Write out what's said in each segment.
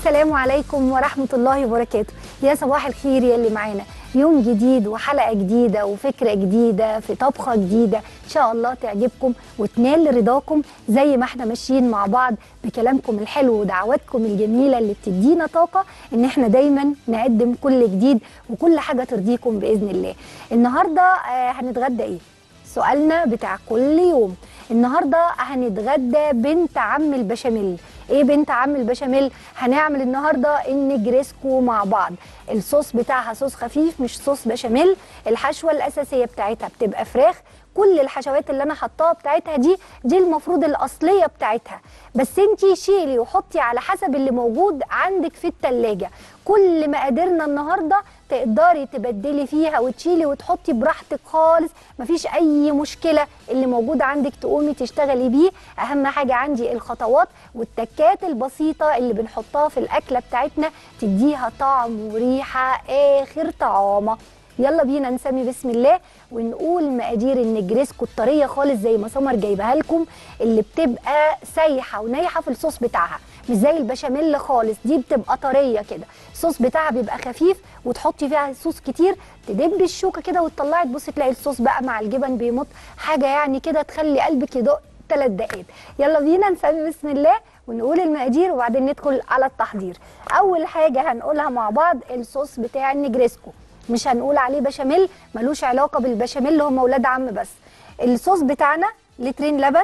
السلام عليكم ورحمة الله وبركاته يا صباح الخير يا اللي معانا يوم جديد وحلقة جديدة وفكرة جديدة في طبخة جديدة إن شاء الله تعجبكم وتنال رضاكم زي ما احنا ماشيين مع بعض بكلامكم الحلو ودعواتكم الجميلة اللي بتدينا طاقة إن احنا دايما نقدم كل جديد وكل حاجة ترضيكم بإذن الله النهاردة آه، هنتغدى إيه؟ سؤالنا بتاع كل يوم النهارده هنتغدى بنت عم البشاميل ايه بنت عم البشاميل هنعمل النهارده النجريسكو مع بعض الصوص بتاعها صوص خفيف مش صوص بشاميل الحشوه الاساسيه بتاعتها بتبقى فراخ كل الحشوات اللي انا حطاها بتاعتها دي دي المفروض الاصليه بتاعتها بس انتي شيلي وحطي على حسب اللي موجود عندك في التلاجة كل مقاديرنا النهارده تقدري تبدلي فيها وتشيلي وتحطي براحتك خالص مفيش اي مشكله اللي موجود عندك تقومي تشتغلي بيه اهم حاجه عندي الخطوات والتكات البسيطه اللي بنحطها في الاكله بتاعتنا تديها طعم وريحه اخر طعامه يلا بينا نسمي بسم الله ونقول مقادير النجريسكو الطريه خالص زي ما سمر جايبها لكم اللي بتبقى سايحه ونايحه في الصوص بتاعها مش زي البشاميل خالص دي بتبقى طريه كده الصوص بتاعها بيبقى خفيف وتحطي فيها صوص كتير تدبي الشوكه كده وتطلعي تبصي تلاقي الصوص بقى مع الجبن بيمط حاجه يعني كده تخلي قلبك يدق ثلاث دقايق يلا بينا نسمي بسم الله ونقول المقادير وبعدين ندخل على التحضير اول حاجه هنقولها مع بعض الصوص بتاع النجريسكو مش هنقول عليه بشاميل ملوش علاقه بالبشاميل اللي هم ولاد عم بس الصوص بتاعنا لترين لبن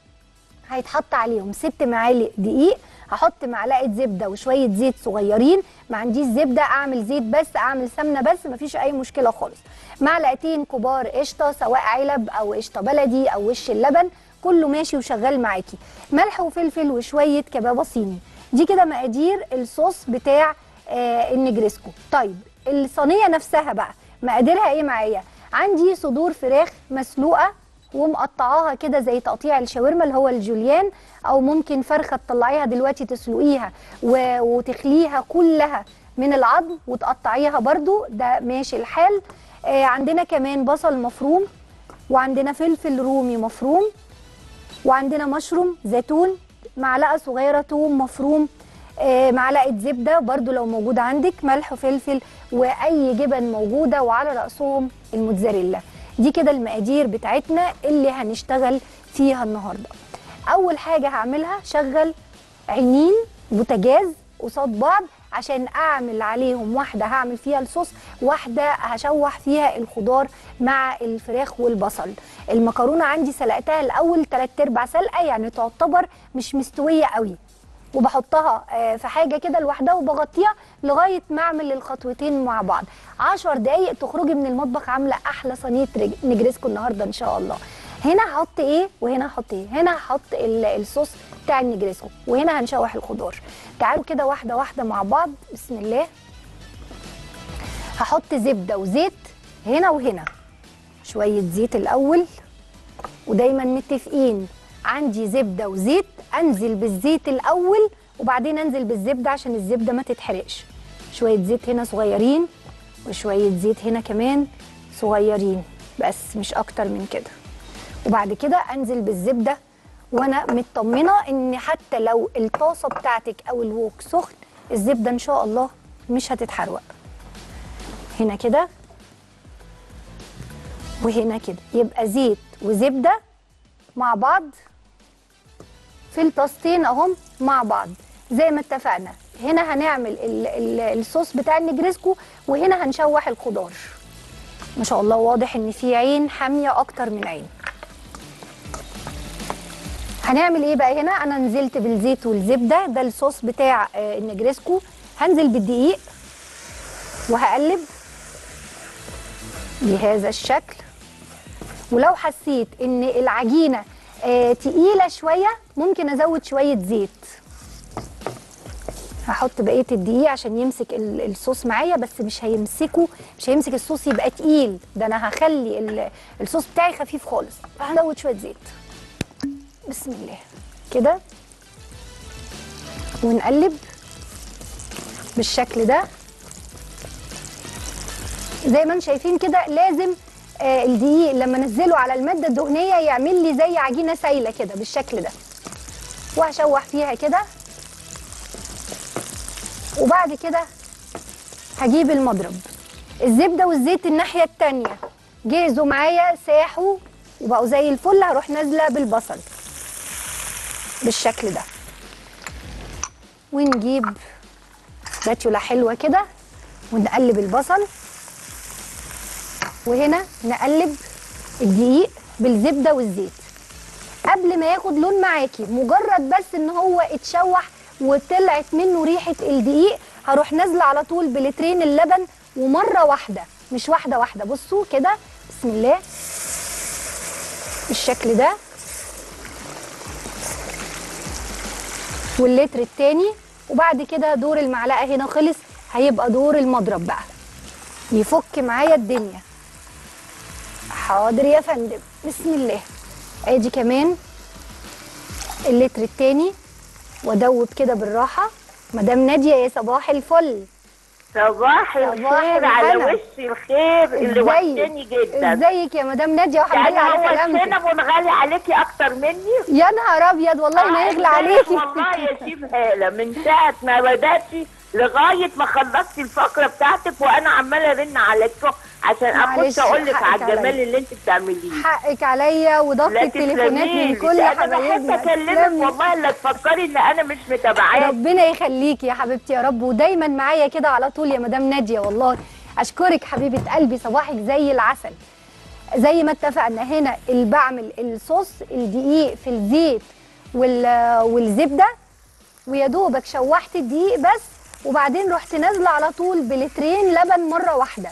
هيتحط عليهم ست معالق دقيق هحط معلقه زبده وشويه زيت صغيرين ما عنديش زبده اعمل زيت بس اعمل سمنه بس مفيش اي مشكله خالص معلقتين كبار قشطه سواء علب او قشطه بلدي او وش اللبن كله ماشي وشغال معاكي ملح وفلفل وشويه كبابه صيني دي كده مقادير الصوص بتاع آه النجريسكو طيب الصينيه نفسها بقى مقاديرها ايه معايا عندي صدور فراخ مسلوقه ومقطعاها كده زي تقطيع الشاورما اللي هو الجوليان او ممكن فرخه تطلعيها دلوقتي تسلقيها و- وتخليها كلها من العظم وتقطعيها برضو ده ماشي الحال آه عندنا كمان بصل مفروم وعندنا فلفل رومي مفروم وعندنا مشروم زيتون معلقه صغيره توم مفروم آه، معلقه زبده برضو لو موجوده عندك ملح وفلفل واي جبن موجوده وعلى راسهم الموتزاريلا دي كده المقادير بتاعتنا اللي هنشتغل فيها النهارده اول حاجه هعملها شغل عينين بوتاجاز قصاد بعض عشان اعمل عليهم واحده هعمل فيها الصوص واحده هشوح فيها الخضار مع الفراخ والبصل المكرونه عندي سلقتها الاول 3 ارباع سلقه يعني تعتبر مش مستويه قوي وبحطها آه، في حاجه كده لوحدها وبغطيها لغايه ما اعمل الخطوتين مع بعض 10 دقايق تخرجي من المطبخ عامله احلى صينيه رج- نجريسكو النهارده ان شاء الله هنا هحط ايه وهنا هحط ايه هنا هحط ال- الصوص بتاع النجريسكو وهنا هنشوح الخضار تعالوا كده واحده واحده مع بعض بسم الله هحط زبده وزيت هنا وهنا شويه زيت الاول ودايما متفقين عندي زبده وزيت انزل بالزيت الاول وبعدين انزل بالزبده عشان الزبده ما تتحرقش شويه زيت هنا صغيرين وشويه زيت هنا كمان صغيرين بس مش اكتر من كده وبعد كده انزل بالزبده وانا مطمنه ان حتى لو الطاسه بتاعتك او الوok سخن الزبده ان شاء الله مش هتتحرق هنا كده وهنا كده يبقى زيت وزبده مع بعض في الطاستين اهم مع بعض زي ما اتفقنا هنا هنعمل ال ال الصوص بتاع النجريسكو وهنا هنشوح الخضار ما شاء الله واضح ان في عين حاميه اكتر من عين هنعمل ايه بقى هنا انا نزلت بالزيت والزبده ده الصوص بتاع آه، النجريسكو هنزل بالدقيق وهقلب بهذا الشكل ولو حسيت ان العجينه آه تقيله شويه ممكن ازود شويه زيت هحط بقيه الدقيق عشان يمسك ال- الصوص معايا بس مش هيمسكه مش هيمسك الصوص يبقى تقيل ده انا هخلي ال- الصوص بتاعي خفيف خالص فهزود شويه زيت بسم الله كده ونقلب بالشكل ده زي ما انتم شايفين كده لازم آه الدقيق لما انزله على الماده الدهنيه يعمل لي زي عجينه سايله كده بالشكل ده وهشوح فيها كده وبعد كده هجيب المضرب الزبده والزيت الناحيه التانية جهزوا معايا ساحوا وبقوا زي الفل هروح نازله بالبصل بالشكل ده ونجيب باتيولا حلوه كده ونقلب البصل وهنا نقلب الدقيق بالزبده والزيت قبل ما ياخد لون معاكي مجرد بس ان هو اتشوح وطلعت منه ريحه الدقيق هروح نازله على طول بلترين اللبن ومره واحده مش واحده واحده بصوا كده بسم الله بالشكل ده واللتر التاني وبعد كده دور المعلقه هنا خلص هيبقى دور المضرب بقى يفك معايا الدنيا حاضر يا فندم بسم الله ادي كمان اللتر التاني وادوب كده بالراحه مدام ناديه يا صباح الفل صباح الخير الهنا. على وش الخير اللي ازيك وحشني جدا ازيك يا مدام ناديه وحمد يعني لله على هو سلامتك السينما غالي عليكي اكتر مني يا نهار ابيض والله ما آه، يغلى امبارح عليكي والله يا شيف هاله من ساعه ما بداتي لغايه ما خلصتي الفقره بتاعتك وانا عماله ارن عليكم عشان معلش، اخش اقول لك حقك على الجمال عليا. اللي انت بتعمليه حقك عليا وضغط لا التليفونات تسلميلي. من كل ده انا بحب حبايبنا اكلمك تسلمي. والله لا تفكري ان انا مش متابعاك ربنا يخليكي يا حبيبتي يا رب ودايما معايا كده على طول يا مدام ناديه والله اشكرك حبيبه قلبي صباحك زي العسل زي ما اتفقنا هنا اللي بعمل الصوص الدقيق في الزيت وال- والزبده ويا دوبك شوحت الدقيق بس وبعدين رحت نازله على طول بلترين لبن مره واحده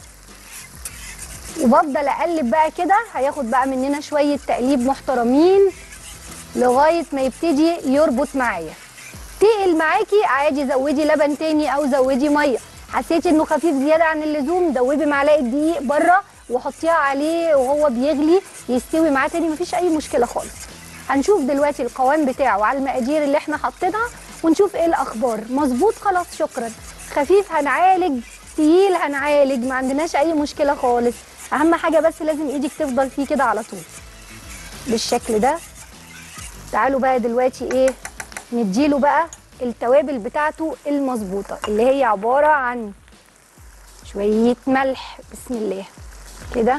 وبفضل اقلب بقى كده هياخد بقى مننا شويه تقليب محترمين لغايه ما يبتدي يربط معايا تقل معاكي عادي زودي لبن تاني او زودي ميه حسيتي انه خفيف زياده عن اللزوم دوبي معلقه دقيق بره وحطيها عليه وهو بيغلي يستوي معاه تاني مفيش اي مشكله خالص هنشوف دلوقتي القوام بتاعه على المقادير اللي احنا حاطينها ونشوف ايه الاخبار مظبوط خلاص شكرا خفيف هنعالج تقيل هنعالج ما عندناش اي مشكله خالص اهم حاجه بس لازم ايدك تفضل فيه كده على طول بالشكل ده تعالوا بقى دلوقتي ايه نديله بقى التوابل بتاعته المظبوطه اللي هي عباره عن شويه ملح بسم الله كده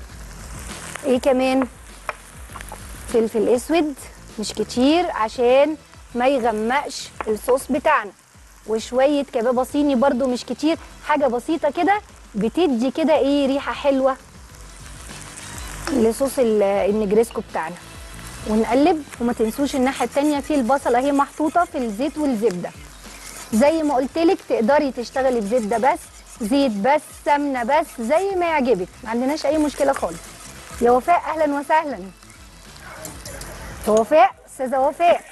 ايه كمان فلفل اسود مش كتير عشان ما يغمقش الصوص بتاعنا وشويه كبابه صيني برده مش كتير حاجه بسيطه كده بتدي كده ايه ريحه حلوه لصوص ال- النجريسكو بتاعنا ونقلب وما تنسوش الناحيه التانية في البصله اهي محطوطه في الزيت والزبده زي ما قلت لك تقدري تشتغلي بزبده بس زيت بس سمنه بس زي ما يعجبك ما عندناش اي مشكله خالص يا وفاء اهلا وسهلا يا وفاء استاذه وفاء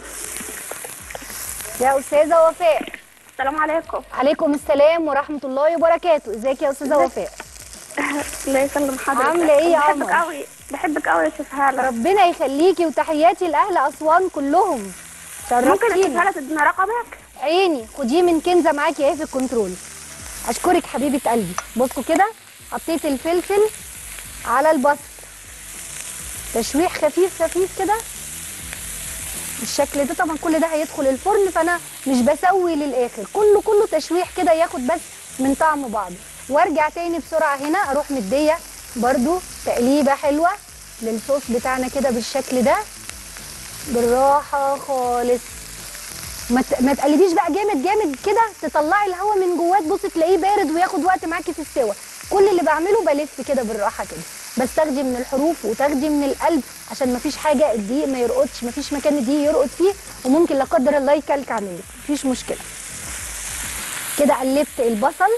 يا استاذه وفاء السلام عليكم عليكم السلام ورحمه الله وبركاته ازيك يا استاذه وفاء الله يسلم حضرتك عاملة إيه يا بحبك عمر؟ قوي بحبك قوي يا شيف هاله ربنا يخليكي وتحياتي لاهل اسوان كلهم ممكن يا شيف شرفتينا هاله تدينا رقمك عيني خديه من كنزه معاكي اهي في الكنترول اشكرك حبيبه قلبي بصوا كده حطيت الفلفل على البصل تشويح خفيف خفيف كده بالشكل ده طبعا كل ده هيدخل الفرن فانا مش بسوي للاخر كله كله تشويح كده ياخد بس من طعم بعضه وارجع تاني بسرعه هنا اروح مديه برضو تقليبه حلوه للصوص بتاعنا كده بالشكل ده بالراحه خالص ما ت- ما تقلبيش بقى جامد جامد كده تطلعي الهواء من جواه تبصي تلاقيه بارد وياخد وقت معاكي في السوا كل اللي بعمله بلف كده بالراحه كده بستخدم من الحروف وتاخدي من القلب عشان ما فيش حاجه الدقيق ما يرقدش ما فيش مكان الدقيق يرقد فيه وممكن لا قدر الله يكلكع منك مفيش مشكله كده قلبت البصل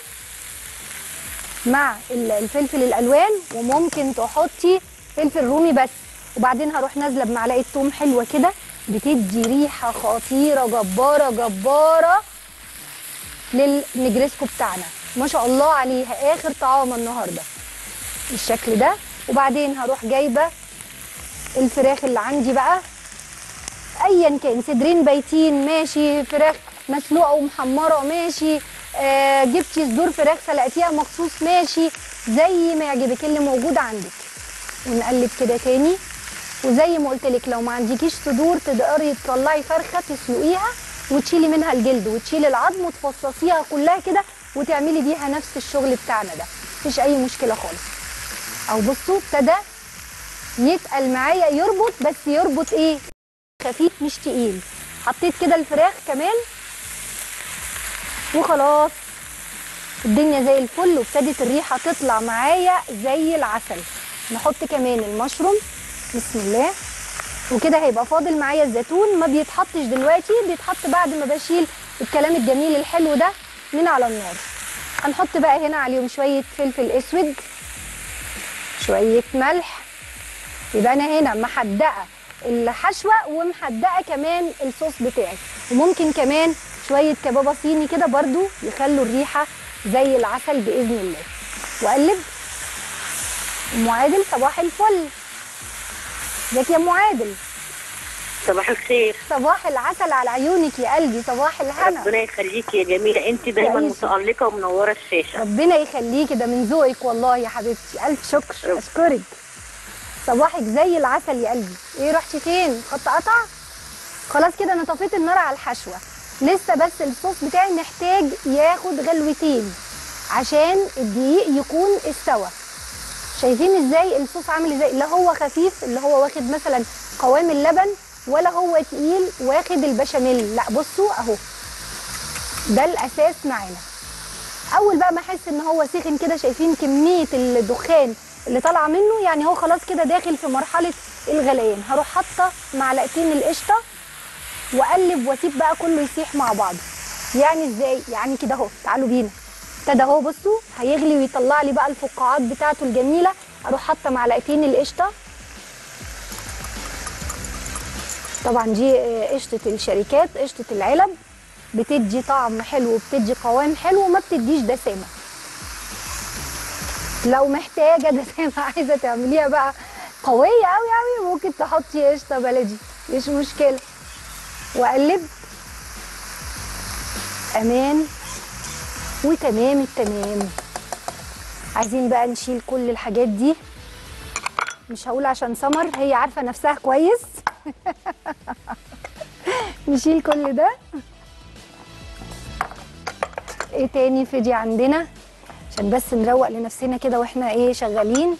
مع ال- الفلفل الالوان وممكن تحطي فلفل رومي بس وبعدين هروح نازله بمعلقه توم حلوه كده بتدي ريحه خطيره جباره جباره للنجريسكو بتاعنا ما شاء الله عليها اخر طعامه النهارده بالشكل ده وبعدين هروح جايبه الفراخ اللي عندي بقى ايا كان صدرين بايتين ماشي فراخ مسلوقه ومحمره ماشي آه جبتي صدور فراخ سلقتيها مخصوص ماشي زي ما يعجبك اللي موجود عندك ونقلب كده تاني وزي ما قلت لك لو ما عندكيش صدور تقدري تطلعي فرخه تسلقيها وتشيلي منها الجلد وتشيلي العظم وتفصصيها كلها كده وتعملي بيها نفس الشغل بتاعنا ده مفيش اي مشكله خالص او بصوا ابتدى يتقل معايا يربط بس يربط ايه خفيف مش تقيل حطيت كده الفراخ كمان وخلاص الدنيا زي الفل وابتدت الريحه تطلع معايا زي العسل نحط كمان المشروم بسم الله وكده هيبقى فاضل معايا الزيتون ما بيتحطش دلوقتي بيتحط بعد ما بشيل الكلام الجميل الحلو ده من على النار هنحط بقى هنا عليهم شويه فلفل اسود شويه ملح يبقى انا هنا محدقه الحشوه ومحدقه كمان الصوص بتاعي وممكن كمان شويه كبابه صيني كده برضو يخلوا الريحه زي العسل باذن الله واقلب ام عادل صباح الفل ازيك يا ام عادل صباح الخير صباح العسل على عيونك يا قلبي صباح الهنا ربنا يخليكي يا جميله انت دايما تعيشي. متالقه ومنوره الشاشه ربنا يخليكي ده من ذوقك والله يا حبيبتي الف شكر رب- اشكرك صباحك زي العسل يا قلبي ايه رحتي فين خط قطع خلاص كده انا طفيت النار على الحشوه لسه بس الصوص بتاعي محتاج ياخد غلوتين عشان الدقيق يكون استوى شايفين ازاي الصوص عامل ازاي لا هو خفيف اللي هو واخد مثلا قوام اللبن ولا هو تقيل واخد البشاميل لا بصوا اهو ده الاساس معانا اول بقى ما احس ان هو سخن كده شايفين كميه الدخان اللي طالعه منه يعني هو خلاص كده داخل في مرحله الغليان هروح حاطه معلقتين القشطه واقلب واسيب بقى كله يسيح مع بعضه يعني ازاي يعني كده اهو تعالوا بينا ابتدى اهو بصوا هيغلي ويطلع لي بقى الفقاعات بتاعته الجميله اروح حاطه معلقتين القشطه طبعا دي آه، قشطه الشركات قشطه العلب بتدي طعم حلو وبتدي قوام حلو وما بتديش دسامه لو محتاجه دسامه عايزه تعمليها بقى قويه قوي قوي ممكن تحطي قشطه بلدي مش مشكله واقلب امان وتمام التمام عايزين بقى نشيل كل الحاجات دي مش هقول عشان سمر هي عارفه نفسها كويس نشيل كل ده ايه تاني فدي عندنا عشان بس نروق لنفسنا كده واحنا ايه شغالين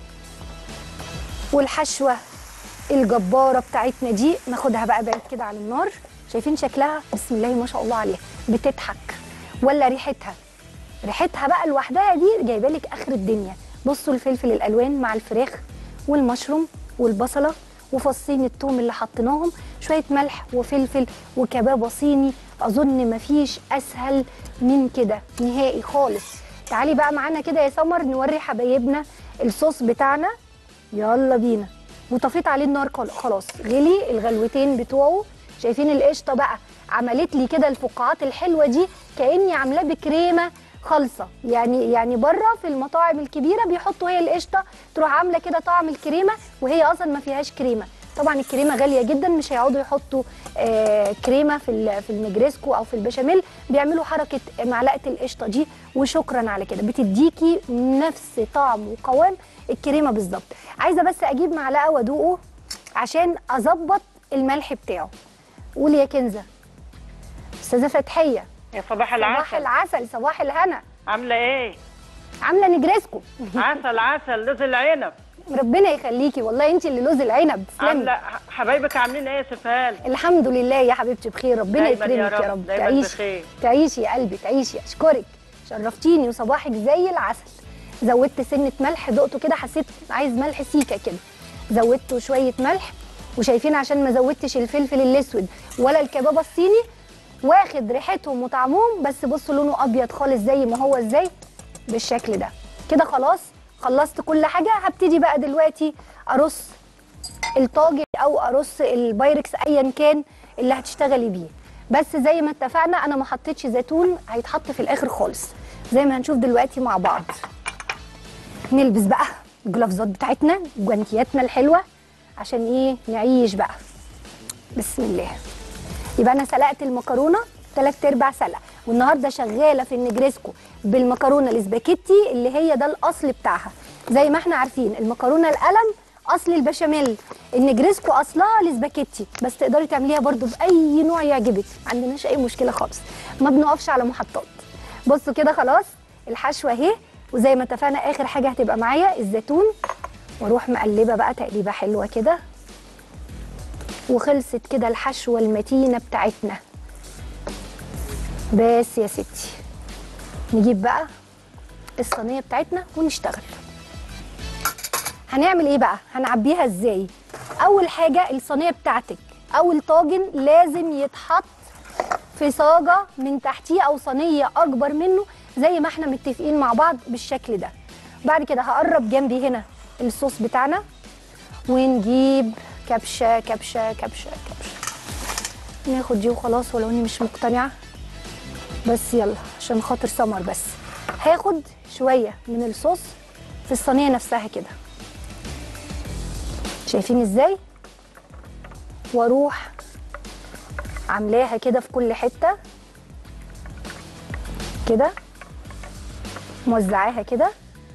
والحشوه الجباره بتاعتنا دي ناخدها بقى بعيد كده على النار شايفين شكلها بسم الله ما شاء الله عليها بتضحك ولا ريحتها ريحتها بقى لوحدها دي جايبه لك اخر الدنيا بصوا الفلفل الالوان مع الفراخ والمشروم والبصله وفصين الثوم اللي حطيناهم شويه ملح وفلفل وكبابه صيني اظن مفيش اسهل من كده نهائي خالص تعالي بقى معانا كده يا سمر نوري حبايبنا الصوص بتاعنا يلا بينا وطفيت عليه النار خل- خلاص غلي الغلوتين بتوعه شايفين القشطه بقى عملت لي كده الفقاعات الحلوه دي كاني عاملاه بكريمه خالصه يعني يعني بره في المطاعم الكبيره بيحطوا هي القشطه تروح عامله كده طعم الكريمه وهي اصلا ما فيهاش كريمه طبعا الكريمه غاليه جدا مش هيقعدوا يحطوا آه كريمه في ال- في النجريسكو او في البشاميل بيعملوا حركه معلقه القشطه دي وشكرا على كده بتديكي نفس طعم وقوام الكريمه بالظبط عايزه بس اجيب معلقه وادوقه عشان اظبط الملح بتاعه قولي يا كنزه استاذه فتحيه يا صباح صباح العسل العسل صباح الهنا عامله ايه عامله نجريسكو عسل عسل لوز العنب ربنا يخليكي والله انت اللي لوز العنب تسلمي عامله حبايبك عاملين ايه يا سفال الحمد لله يا حبيبتي بخير ربنا دايماً يا يكرمك يا رب، رب دايماً تعيشي بخير. تعيشي يا قلبي تعيشي اشكرك شرفتيني وصباحك زي العسل زودت سنه ملح دقته كده حسيت عايز ملح سيكه كده زودت شويه ملح وشايفين عشان ما زودتش الفلفل الاسود ولا الكبابه الصيني واخد ريحتهم وطعمهم بس بصوا لونه ابيض خالص زي ما هو ازاي بالشكل ده كده خلاص خلصت كل حاجه هبتدي بقى دلوقتي ارص الطاجن او ارص البايركس ايا كان اللي هتشتغلي بيه بس زي ما اتفقنا انا ما حطيتش زيتون هيتحط في الاخر خالص زي ما هنشوف دلوقتي مع بعض نلبس بقى الجلافزات بتاعتنا وجوانتياتنا الحلوه عشان ايه نعيش بقى بسم الله يبقى انا سلقت المكرونه ثلاث ارباع سلقه والنهارده شغاله في النجريسكو بالمكرونه الاسباجيتي اللي هي ده الاصل بتاعها زي ما احنا عارفين المكرونه القلم اصل البشاميل النجريسكو اصلها الاسباجيتي بس تقدري تعمليها برضو باي نوع يعجبك ما عندناش اي مشكله خالص ما بنقفش على محطات بصوا كده خلاص الحشوه اهي وزي ما اتفقنا اخر حاجه هتبقى معايا الزيتون واروح مقلبه بقى تقليبه حلوه كده وخلصت كده الحشوه المتينه بتاعتنا بس يا ستي نجيب بقى الصينيه بتاعتنا ونشتغل هنعمل ايه بقى هنعبيها ازاي اول حاجه الصينيه بتاعتك او الطاجن لازم يتحط في صاجه من تحتيه او صينيه اكبر منه زي ما احنا متفقين مع بعض بالشكل ده بعد كده هقرب جنبي هنا الصوص بتاعنا ونجيب كبشه كبشه كبشه كبشه ناخد دي وخلاص ولو اني مش مقتنعه بس يلا عشان خاطر سمر بس هاخد شويه من الصوص في الصينيه نفسها كده شايفين ازاي واروح عاملاها كده في كل حته كده موزعاها كده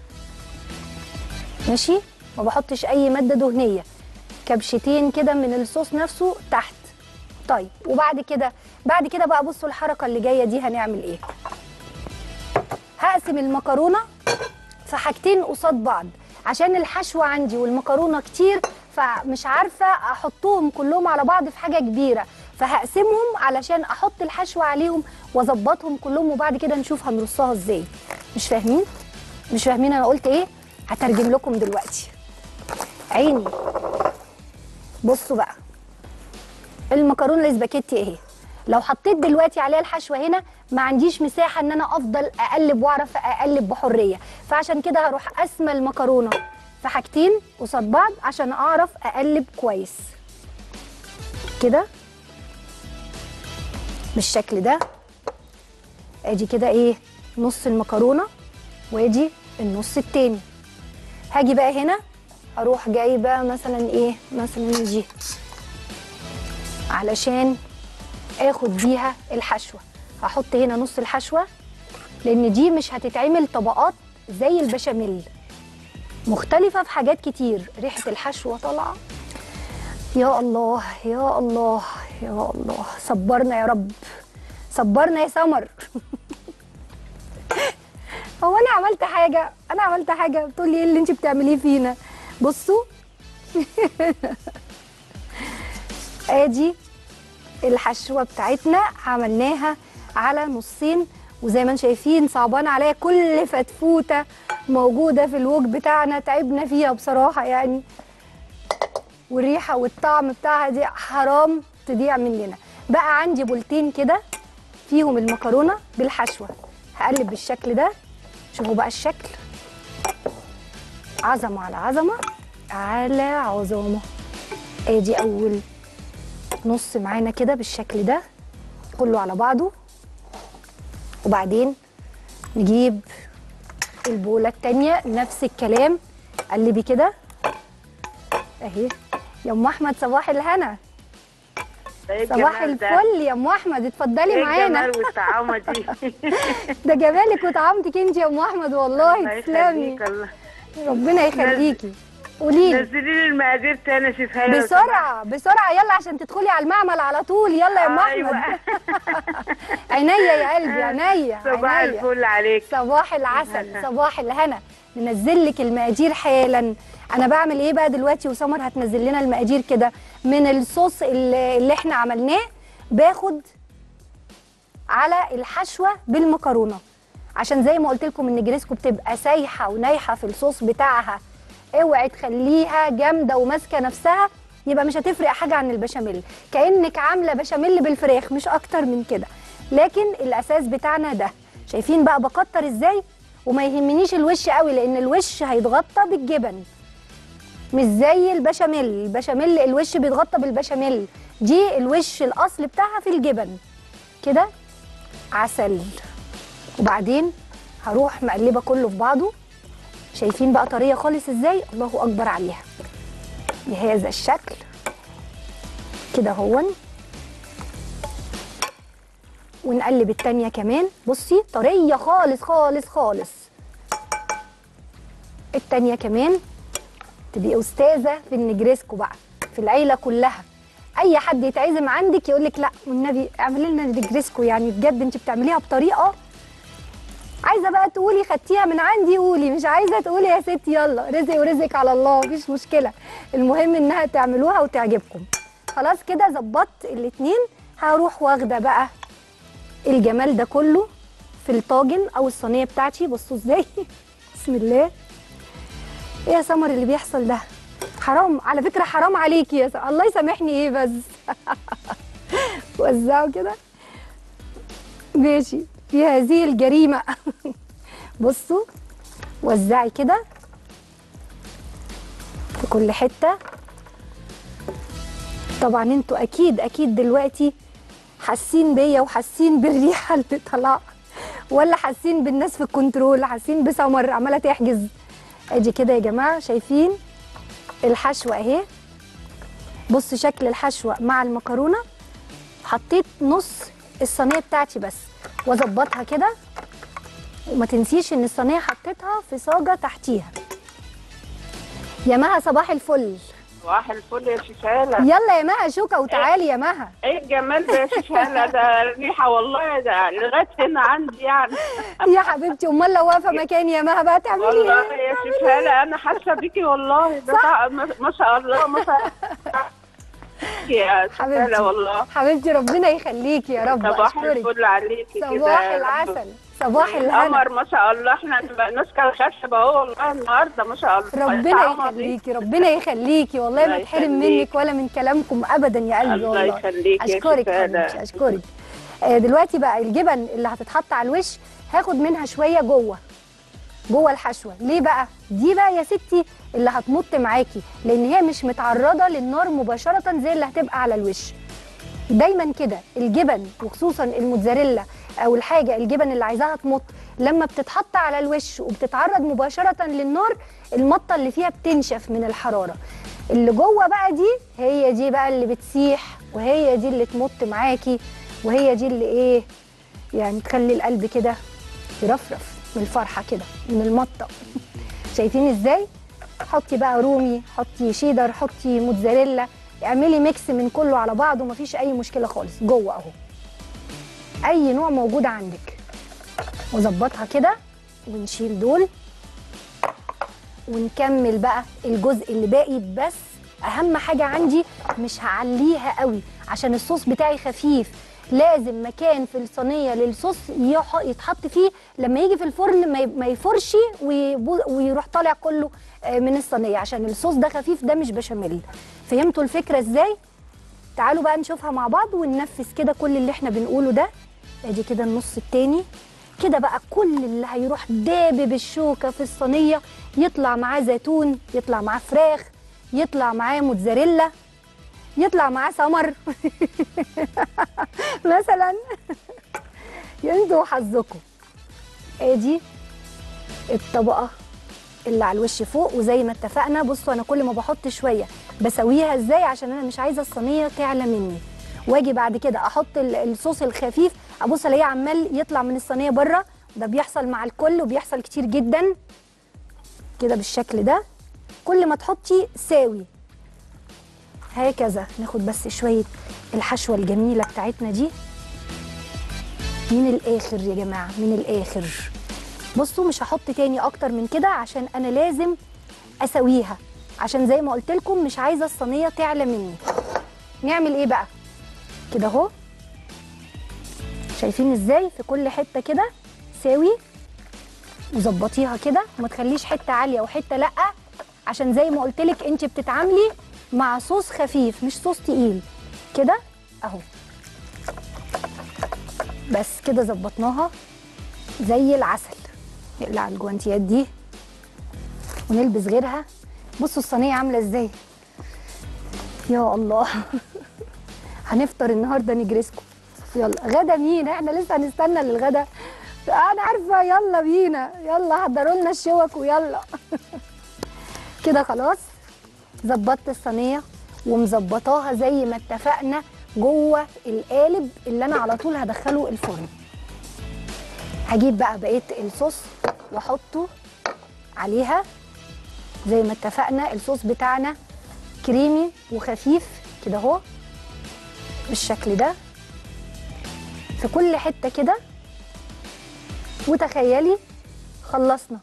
ماشي ما بحطش اي ماده دهنيه كبشتين كده من الصوص نفسه تحت طيب وبعد كده بعد كده بقى بصوا الحركه اللي جايه دي هنعمل ايه هقسم المكرونه في حاجتين قصاد بعض عشان الحشوه عندي والمكرونه كتير فمش عارفه احطهم كلهم على بعض في حاجه كبيره فهقسمهم علشان احط الحشوه عليهم واظبطهم كلهم وبعد كده نشوف هنرصها ازاي مش فاهمين مش فاهمين انا قلت ايه هترجم لكم دلوقتي عيني بصوا بقى المكرونه الاسباجيتي اهي لو حطيت دلوقتي عليها الحشوه هنا ما عنديش مساحه ان انا افضل اقلب واعرف اقلب بحريه فعشان كده هروح قاسمه المكرونه في حاجتين قصاد بعض عشان اعرف اقلب كويس كده بالشكل ده ادي كده ايه نص المكرونه وادي النص التاني هاجي بقى هنا اروح جايبه مثلا ايه مثلا دي علشان اخد بيها الحشوه هحط هنا نص الحشوه لان دي مش هتتعمل طبقات زي البشاميل مختلفه في حاجات كتير ريحه الحشوه طالعه يا الله يا الله يا الله صبرنا يا رب صبرنا يا سمر هو انا عملت حاجه انا عملت حاجه بتقول لي ايه اللي انت بتعمليه فينا بصوا ادي الحشوه بتاعتنا عملناها على نصين وزي ما انتم شايفين صعبان عليا كل فتفوته موجوده في الوج بتاعنا تعبنا فيها بصراحه يعني والريحه والطعم بتاعها دي حرام تضيع مننا بقى عندي بولتين كده فيهم المكرونه بالحشوه هقلب بالشكل ده شوفوا بقى الشكل عظمه على عظمه على عظمه ادي اول نص معانا كده بالشكل ده كله على بعضه وبعدين نجيب البوله التانية نفس الكلام قلبي كده اهي يا ام احمد صباح الهنا إيه صباح الجمال ده؟ الفل يا ام احمد اتفضلي ايه معانا الجمال والطعامه دي ده جمالك وطعامتك انت يا ام احمد والله الله تسلمي يخليك الله ربنا يخليكي قولي لي نزلي لي المقادير تاني اشوفها لي لو بسرعه بسرعه يلا عشان تدخلي على المعمل على طول يلا يا ام سمحت. احمد ايوه عينيا يا قلبي عينيا صباح عينيا الفل عليك صباح العسل صباح الهنا ننزل لك المقادير حالا انا بعمل ايه بقى دلوقتي وسمر هتنزل لنا المقادير كده من الصوص اللي اللي احنا عملناه باخد على الحشوه بالمكرونه عشان زي ما قلت لكم النجريسكو بتبقى سايحه ونايحه في الصوص بتاعها اوعي تخليها جامده وماسكه نفسها يبقى مش هتفرق حاجه عن البشاميل كانك عامله بشاميل بالفراخ مش اكتر من كده لكن الاساس بتاعنا ده شايفين بقى بكتر ازاي وما يهمنيش الوش قوي لان الوش هيتغطى بالجبن مش زي البشاميل البشاميل الوش بيتغطى بالبشاميل دي الوش الاصل بتاعها في الجبن كده عسل وبعدين هروح مقلبه كله في بعضه شايفين بقى طريه خالص ازاي الله اكبر عليها بهذا الشكل كده هون ونقلب التانية كمان بصي طرية خالص خالص خالص التانية كمان تبقي استاذه في النجريسكو بقى في العيله كلها اي حد يتعزم عندك يقول لك لا والنبي اعملي لنا نجريسكو يعني بجد انت بتعمليها بطريقه عايزه بقى تقولي خدتيها من عندي قولي مش عايزه تقولي يا ستي يلا رزق ورزق على الله مفيش مشكله المهم انها تعملوها وتعجبكم خلاص كده ظبطت الاتنين هروح واخده بقى الجمال ده كله في الطاجن او الصينيه بتاعتي بصوا ازاي بسم الله ايه يا سمر اللي بيحصل ده حرام على فكره حرام عليكي يا سمر. الله يسامحني ايه بس وزعوا كده ماشي في هذه الجريمه بصوا وزعي كده في كل حته طبعا انتوا اكيد اكيد دلوقتي حاسين بيا وحاسين بالريحه اللي طالعه ولا حاسين بالناس في الكنترول حاسين بسمر عماله تحجز ادي كده يا جماعه شايفين الحشوه اهي بص شكل الحشوه مع المكرونه حطيت نص الصينيه بتاعتي بس واظبطها كده وما تنسيش ان الصينيه حطيتها في صاجه تحتيها يا مها صباح الفل صباح الفل يا شيشاله يلا يا مها شوكه وتعالي يا مها ايه الجمال ده يا شيشاله ده الريحه والله ده لغايه هنا عندي يعني يا حبيبتي امال لو واقفه مكاني يا مها بقى تعملي والله ايه يا شيشاله انا حاسه بيكي والله ده طع- ما ما شاء الله ما شاء الله يا حبيبتي. شيشاله والله حبيبتي ربنا يخليكي يا رب صباح اشكرك الفل عليكي كده صباح يا رب. العسل صباح الهنا القمر ما شاء الله احنا هنبقى ماسكه الخشب اهو والله النهارده ما شاء الله ربنا طعمها بيك. يخليكي ربنا يخليكي والله ما الله اتحرم يخليك. منك ولا من كلامكم ابدا يا قلبي الله والله يخليك يا اشكرك شيشاله. حبيبتي اشكرك آه، دلوقتي بقى الجبن اللي هتتحط على الوش هاخد منها شويه جوه جوه الحشوه ليه بقى دي بقى يا ستي اللي هتمط معاكي لان هي مش متعرضه للنار مباشره زي اللي هتبقى على الوش دايما كده الجبن وخصوصا الموتزاريلا او الحاجه الجبن اللي عايزاها تمط لما بتتحط على الوش وبتتعرض مباشره للنار المطه اللي فيها بتنشف من الحراره اللي جوه بقى دي هي دي بقى اللي بتسيح وهي دي اللي تمط معاكي وهي دي اللي ايه يعني تخلي القلب كده يرفرف من الفرحه كده من المطه شايفين ازاي حطي بقى رومي حطي شيدر حطي موتزاريلا اعملي ميكس من كله على بعضه مفيش اي مشكله خالص جوه اهو اي نوع موجود عندك وظبطها كده ونشيل دول ونكمل بقى الجزء اللي باقي بس اهم حاجه عندي مش هعليها قوي عشان الصوص بتاعي خفيف لازم مكان في الصينيه للصوص يح- يتحط فيه لما يجي في الفرن ما ي- ما يفرش ويبو- ويروح طالع كله آه، من الصينيه عشان الصوص ده خفيف ده مش بشاميل فهمتوا الفكره ازاي تعالوا بقى نشوفها مع بعض وننفذ كده كل اللي احنا بنقوله ده ادي كده النص التاني كده بقى كل اللي هيروح دابب الشوكه في الصينيه يطلع معاه زيتون يطلع معاه فراخ يطلع معاه موتزاريلا يطلع معاه سمر مثلا انتوا وحظكم ادي الطبقه اللي على الوش فوق وزي ما اتفقنا بصوا انا كل ما بحط شويه بسويها ازاي عشان انا مش عايزه الصينيه تعلى مني واجي بعد كده احط ال- الصوص الخفيف ابص الاقيه عمال يطلع من الصينيه بره ده بيحصل مع الكل وبيحصل كتير جدا كده بالشكل ده كل ما تحطي ساوي هكذا ناخد بس شويه الحشوه الجميله بتاعتنا دي من الاخر يا جماعه من الاخر بصوا مش هحط تاني اكتر من كده عشان انا لازم اسويها عشان زي ما قلت لكم مش عايزه الصينيه تعلى مني نعمل ايه بقى كده اهو شايفين ازاي في كل حته كده ساوي وظبطيها كده وما تخليش حته عاليه وحته لا عشان زي ما قلت لك انت بتتعاملي مع صوص خفيف مش صوص تقيل كده اهو بس كده ظبطناها زي العسل نقلع الجوانتيات دي ونلبس غيرها بصوا الصينيه عامله ازاي يا الله هنفطر النهارده نجرسكو يلا غدا مين احنا لسه هنستنى للغدا انا عارفه يلا بينا يلا حضروا لنا الشوك ويلا كده خلاص ظبطت الصينيه ومظبطاها زي ما اتفقنا جوه القالب اللي انا على طول هدخله الفرن هجيب بقى بقيه الصوص واحطه عليها زي ما اتفقنا الصوص بتاعنا كريمي وخفيف كده اهو بالشكل ده في كل حته كده وتخيلي خلصنا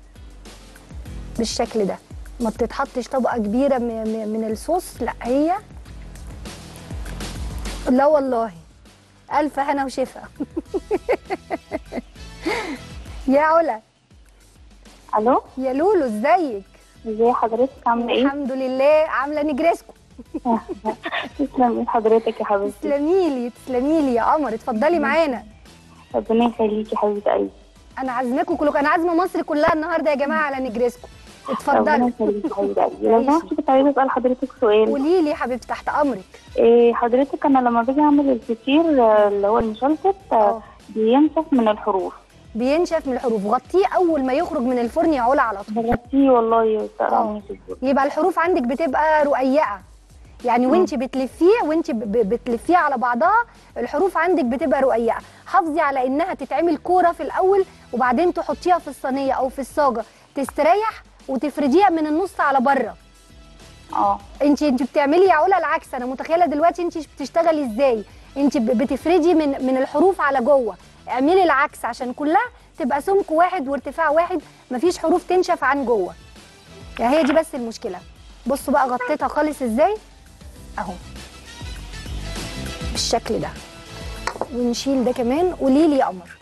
بالشكل ده ما بتتحطش طبقه كبيره م- م- من الصوص لا هي لا والله الف هنا وشفا يا علا الو يا لولو ازيك ازي حضرتك عامله ايه الحمد لله عامله نجرسكو تسلمي حضرتك يا حبيبتي تسلمي لي تسلمي لي يا قمر اتفضلي معانا ربنا يخليكي يا حبيبه قلبي انا عازماكم كلكم انا عازمه مصر كلها النهارده يا جماعه على نجرسكو ربنا اتفضلي يخليكي يا حبيبه قلبي لو سمحتي كنت عايزه اسال حضرتك سؤال قولي لي يا حبيبتي تحت امرك إيه حضرتك انا لما باجي اعمل الفطير آه، اللي هو المشلتت اه. آه، بينشف من الحروف بينشف من الحروف غطيه اول ما يخرج من الفرن يا علا على طول بغطيه والله اه. وتقرا يبقى الحروف عندك بتبقى رقيقه يعني وانت بتلفيه وانت ب- ب- بتلفيه على بعضها الحروف عندك بتبقى رقيقه حافظي على انها تتعمل كوره في الاول وبعدين تحطيها في الصينيه او في الصاجه تستريح وتفرديها من النص على بره اه انت انت بتعملي يا علا العكس انا متخيله دلوقتي انت بتشتغلي ازاي انت ب- بتفردي من من الحروف على جوه اعملي العكس عشان كلها تبقى سمك واحد وارتفاع واحد مفيش حروف تنشف عن جوه يعني هي دي بس المشكله بصوا بقى غطيتها خالص ازاي اهو بالشكل ده ونشيل ده كمان قولي لي يا قمر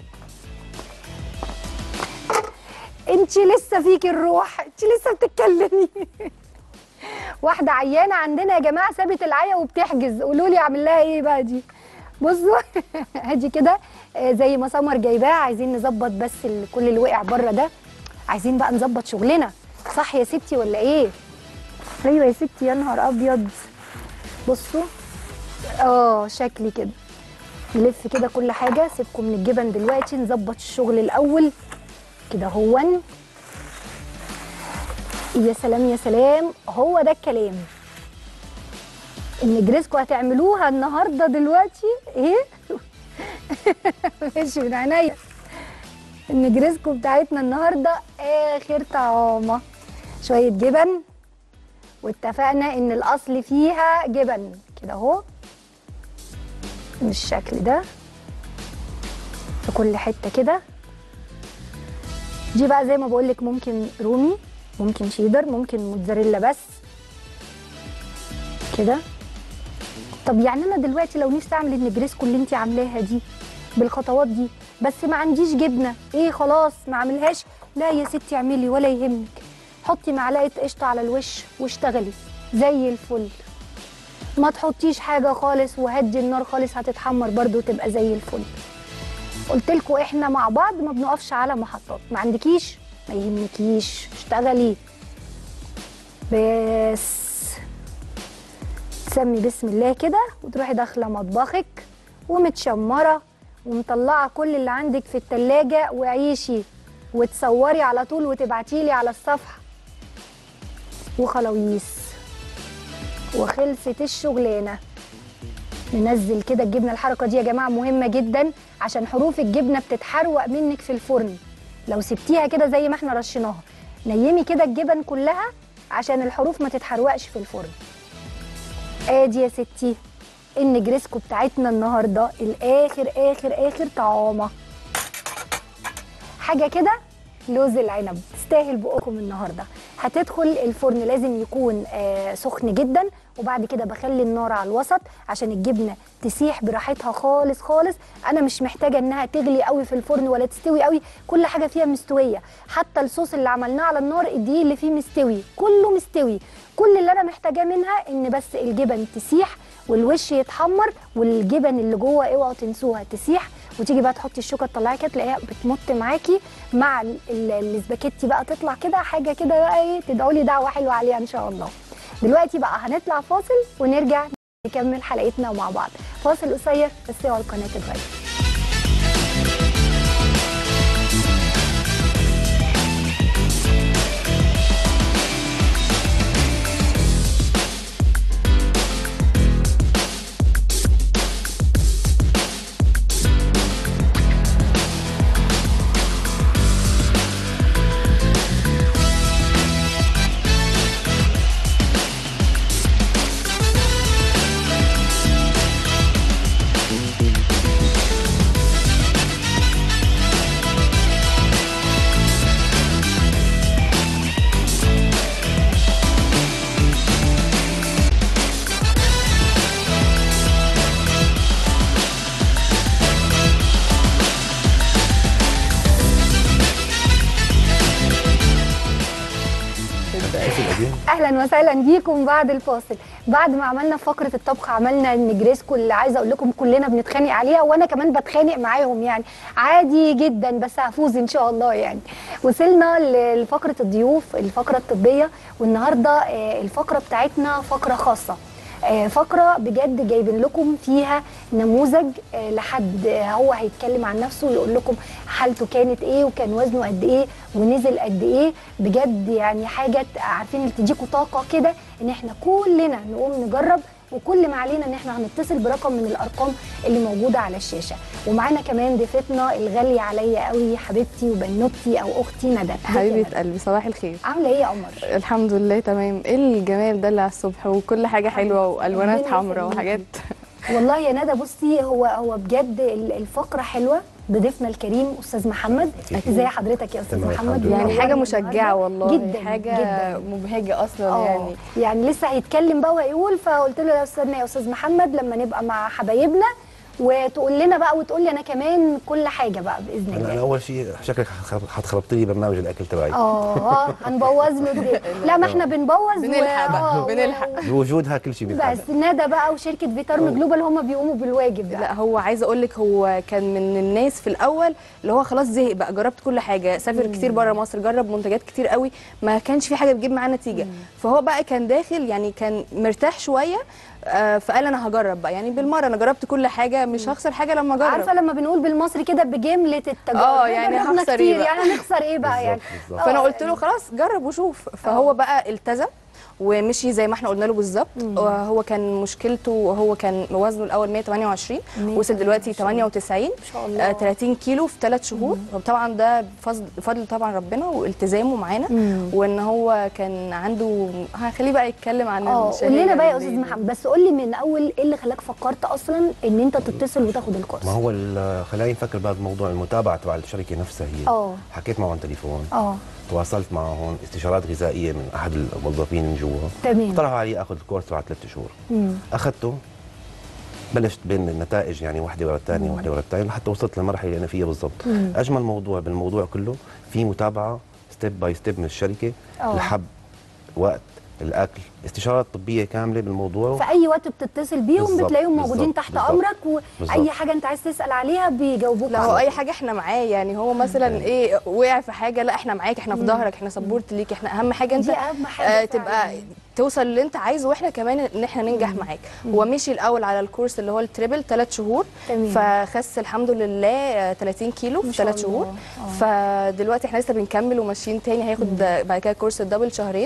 انت لسه فيكي الروح انت لسه بتتكلمي واحده عيانه عندنا يا جماعه سابت العيا وبتحجز قولوا لي اعمل لها ايه بقى دي بصوا ادي كده آه، زي ما سمر جايباها عايزين نظبط بس ال- كل اللي وقع بره ده عايزين بقى نظبط شغلنا صح يا ستي ولا ايه ايوه يا ستي يا نهار ابيض بصوا اه شكلي كده نلف كده كل حاجه سيبكم من الجبن دلوقتي نظبط الشغل الاول كده هون يا سلام يا سلام هو ده الكلام النجرسكو هتعملوها النهارده دلوقتي ايه ماشي من عينيا النجرسكو بتاعتنا النهارده اخر طعامه شويه جبن واتفقنا ان الاصل فيها جبن كده اهو بالشكل ده في كل حته كده دي بقى زي ما بقول لك ممكن رومي ممكن شيدر ممكن موتزاريلا بس كده طب يعني انا دلوقتي لو نفسي اعمل النجريسكو اللي انت عاملاها دي بالخطوات دي بس ما عنديش جبنه ايه خلاص ما اعملهاش لا يا ستي اعملي ولا يهمك حطي معلقه قشطه على الوش واشتغلي زي الفل ما تحطيش حاجه خالص وهدي النار خالص هتتحمر برضو وتبقى زي الفل قلت لكم احنا مع بعض ما بنقفش على محطات ما عندكيش ما يهمكيش اشتغلي بس تسمي بسم الله كده وتروحي داخله مطبخك ومتشمره ومطلعه كل اللي عندك في التلاجة وعيشي وتصوري على طول وتبعتيلي على الصفحه وخلاويص وخلصت الشغلانه ننزل كده الجبنه الحركه دي يا جماعه مهمه جدا عشان حروف الجبنه بتتحروق منك في الفرن لو سبتيها كده زي ما احنا رشيناها نيمي كده الجبن كلها عشان الحروف ما تتحروقش في الفرن ادي يا ستي النجرسكو بتاعتنا النهارده الاخر اخر اخر طعامه حاجه كده لوز العنب تستاهل بقكم النهارده هتدخل الفرن لازم يكون آه سخن جدا وبعد كده بخلي النار على الوسط عشان الجبنه تسيح براحتها خالص خالص انا مش محتاجه انها تغلي قوي في الفرن ولا تستوي قوي كل حاجه فيها مستويه حتى الصوص اللي عملناه على النار الدقيق اللي فيه مستوي كله مستوي كل اللي انا محتاجاه منها ان بس الجبن تسيح والوش يتحمر والجبن اللي جوه اوعوا تنسوها تسيح وتيجي بقى تحطي الشوكه تطلعيها كده تلاقيها بتمط معاكي مع ال- ال- الاسباجيتي بقى تطلع كده حاجه كده بقى ايه تدعوا لي دعوه حلوه عليها ان شاء الله دلوقتي بقى هنطلع فاصل ونرجع نكمل حلقتنا مع بعض فاصل قصير بس اوعوا القناه تتغير اهلا وسهلا بيكم بعد الفاصل بعد ما عملنا فقره الطبخ عملنا النجريسكو اللي عايزه اقول لكم كلنا بنتخانق عليها وانا كمان بتخانق معاهم يعني عادي جدا بس هفوز ان شاء الله يعني وصلنا ل- لفقره الضيوف الفقره الطبيه والنهارده آه، الفقره بتاعتنا فقره خاصه آه، فقرة بجد جايبين لكم فيها نموذج آه، لحد آه، هو هيتكلم عن نفسه ويقول لكم حالته كانت ايه وكان وزنه قد ايه ونزل قد ايه بجد يعني حاجة ت- عارفين اللي تديكوا طاقة كده ان احنا كلنا نقوم نجرب وكل ما علينا ان احنا هنتصل برقم من الارقام اللي موجوده على الشاشه ومعانا كمان ضيفتنا الغاليه عليا قوي حبيبتي وبنوتي او اختي ندى ازيك يا حبيبه ندى؟ قلبي صباح الخير عامله ايه يا قمر الحمد لله تمام ايه الجمال ده اللي على الصبح وكل حاجه حلوه والوانات ربنا حمراء يخليكي. وحاجات والله يا ندى بصي هو هو بجد ال- الفقره حلوه بضيفنا الكريم استاذ محمد ازي حضرتك يا استاذ تمام، محمد الحمد لله. يعني منورنا حاجه النهاردة. مشجعه والله جدا حاجه جدا مبهجه اصلا اه يعني يعني لسه هيتكلم بقى وهيقول فقلت له يا استاذنا يا استاذ محمد لما نبقى مع حبايبنا وتقول لنا بقى وتقول لي انا كمان كل حاجه بقى باذن انا أنا الله اول شيء شكلك خرب- هتخربط لي برنامج الاكل تبعي اه هنبوظ له الدنيا. لا ما احنا بنبوظ بنلحق بقى، آه، بنلحق. بوجودها كل شيء بيتحدث بس ندى بقى وشركه فيتارم جلوبال هم بيقوموا بالواجب بقى لا هو عايزه اقول لك هو كان من الناس في الاول اللي هو خلاص زهق بقى جربت كل حاجه سافر كتير بره مصر جرب منتجات كتير قوي ما كانش في حاجه بتجيب معاه نتيجه فهو بقى كان داخل يعني كان مرتاح شويه آه، فقال انا هجرب بقى يعني بالمره انا جربت كل حاجه مش هخسر حاجه لما اجرب عارفه لما بنقول بالمصري كده بجمله التجارب آه، يعني جربنا هخسر إيه كتير بقى؟ يعني هنخسر ايه بقى يعني بالظبط، بالظبط. فانا آه، قلت له خلاص جرب وشوف فهو بقى التزم ومشي زي ما احنا قلنا له بالظبط وهو كان مشكلته وهو كان وزنه الاول 128 وصل دلوقتي 98 شاء الله. آه 30 كيلو في 3 شهور وطبعا ده بفضل بفضل طبعا ربنا والتزامه معانا وان هو كان عنده هخليه بقى يتكلم عن اه الشهية قول لنا بقى يا اللي- استاذ محمد بس قول لي من اول ايه اللي خلاك فكرت اصلا ان انت تتصل وتاخد الكورس ما هو ال- خلينا نفكر بهذا الموضوع المتابعه تبع الشركه نفسها هي اه. حكيت معهم تليفون اه تواصلت معهم استشارات غذائيه من احد الموظفين من جوا تمام اقترحوا علي اخذ الكورس تبع ثلاث شهور مم. اخذته بلشت بين النتائج يعني واحده ورا الثانيه واحده ورا الثانيه لحتى وصلت للمرحله اللي انا فيها بالضبط اجمل موضوع بالموضوع كله في متابعه ستيب باي ستيب من الشركه اه. الحب وقت الاكل استشارات طبيه كامله بالموضوع في اي وقت بتتصل بيهم بالظبط، بتلاقيهم موجودين بالظبط، تحت بالظبط. امرك واي بالظبط. حاجه انت عايز تسال عليها بيجاوبوك لا هو عليها. اي حاجه احنا معاه يعني هو مثلا ايه وقع في حاجه لا احنا معاك احنا في ظهرك احنا سبورت ليك احنا اهم حاجه انت دي أهم حاجة آه فعلاً. تبقى توصل اللي انت عايزه واحنا كمان ان احنا ننجح معاك هو مشي الاول على الكورس اللي هو التريبل ثلاث شهور تمام. فخس الحمد لله آه، 30 كيلو في شاء ثلاث شهور الله. فدلوقتي احنا لسه بنكمل وماشيين تاني هياخد بعد كده كورس الدبل شهرين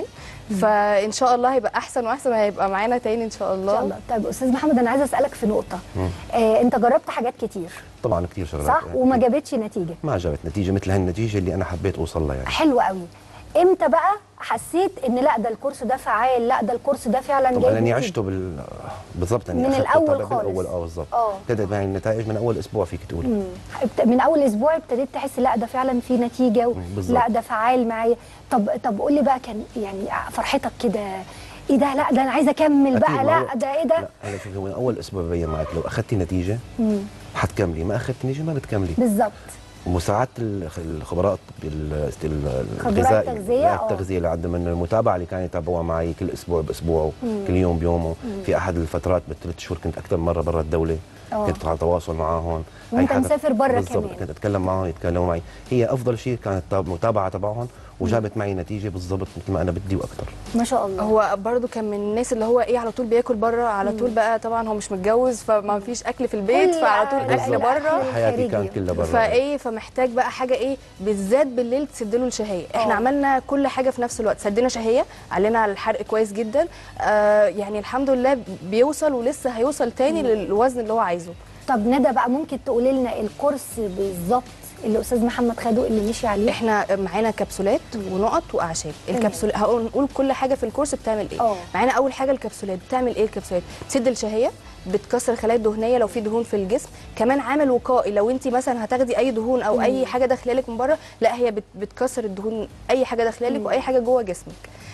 فان شاء الله هيبقى احسن واحسن وهيبقى معانا تاني ان شاء ان الله شاء الله طيب استاذ محمد انا عايزه اسالك في نقطه آه انت جربت حاجات كتير طبعا كثير شغلات صح يعني وما جابتش نتيجه ما جابت نتيجه مثل هالنتيجه اللي انا حبيت اوصل لها يعني حلو قوي امتى بقى حسيت ان لا ده الكورس ده فعال لا ده الكورس ده فعلا طبعا جايب لاني نتيجة؟ عشته بال بالضبط يعني من أخذته الأول طبعاً خالص. بالاول اه بالضبط آه. ابتدت معي النتائج من اول اسبوع فيك تقولي مم. ابت- من اول اسبوع ابتديت تحس لا ده فعلا في نتيجه و... بالظبط. لا ده فعال معايا طب طب قول لي بقى كان يعني فرحتك كده ايه ده لا ده انا عايزه اكمل أكيد، بقى ما هو- لا ده ايه ده لا انا شوفي من اول اسبوع ببين معك لو اخذتي نتيجه مم. حتكملي ما اخذتي نتيجه ما بتكملي بالظبط ومساعده الخ- الخبراء الطب- ال- ال- خبراء الغذائي التغذية، لا، آه. التغذيه اللي عندهم من المتابعه اللي كانوا يتابعوها معي كل اسبوع باسبوعه كل يوم بيومه في احد الفترات بالثلاث شهور كنت اكثر مره برا الدوله آه. كنت على تواصل معاهم وأنت أي حدا- مسافر برا بالضبط كمان. كنت اتكلم معهم يتكلموا معي هي افضل شيء كانت المتابعه تبعهم وجابت معي نتيجه بالضبط مثل ما انا بدي واكثر ما شاء الله هو برضو كان من الناس اللي هو ايه على طول بياكل بره على طول بقى طبعا هو مش متجوز فما فيش اكل في البيت كل فعلى طول أكل- اكل الأكل بره حياتي الخارجي. كانت كلها برا فايه فمحتاج بقى حاجه ايه بالذات بالليل تسد له الشهيه احنا آه. عملنا كل حاجه في نفس الوقت سدينا شهيه علينا على الحرق كويس جدا آه يعني الحمد لله بيوصل ولسه هيوصل تاني للوزن اللي هو عايزه طب ندى بقى ممكن تقولي لنا الكورس بالظبط اللي استاذ محمد خده اللي مشي عليه احنا معانا كبسولات ونقط واعشاب الكبسول هقول نقول كل حاجه في الكورس بتعمل ايه اه. معانا اول حاجه الكبسولات بتعمل ايه الكبسولات بتسد الشهيه بتكسر الخلايا الدهنيه لو في دهون في الجسم كمان عامل وقائي لو انت مثلا هتاخدي اي دهون او اي حاجه داخله لك من بره لا هي بت- بتكسر الدهون اي حاجه داخله لك واي حاجه جوه جسمك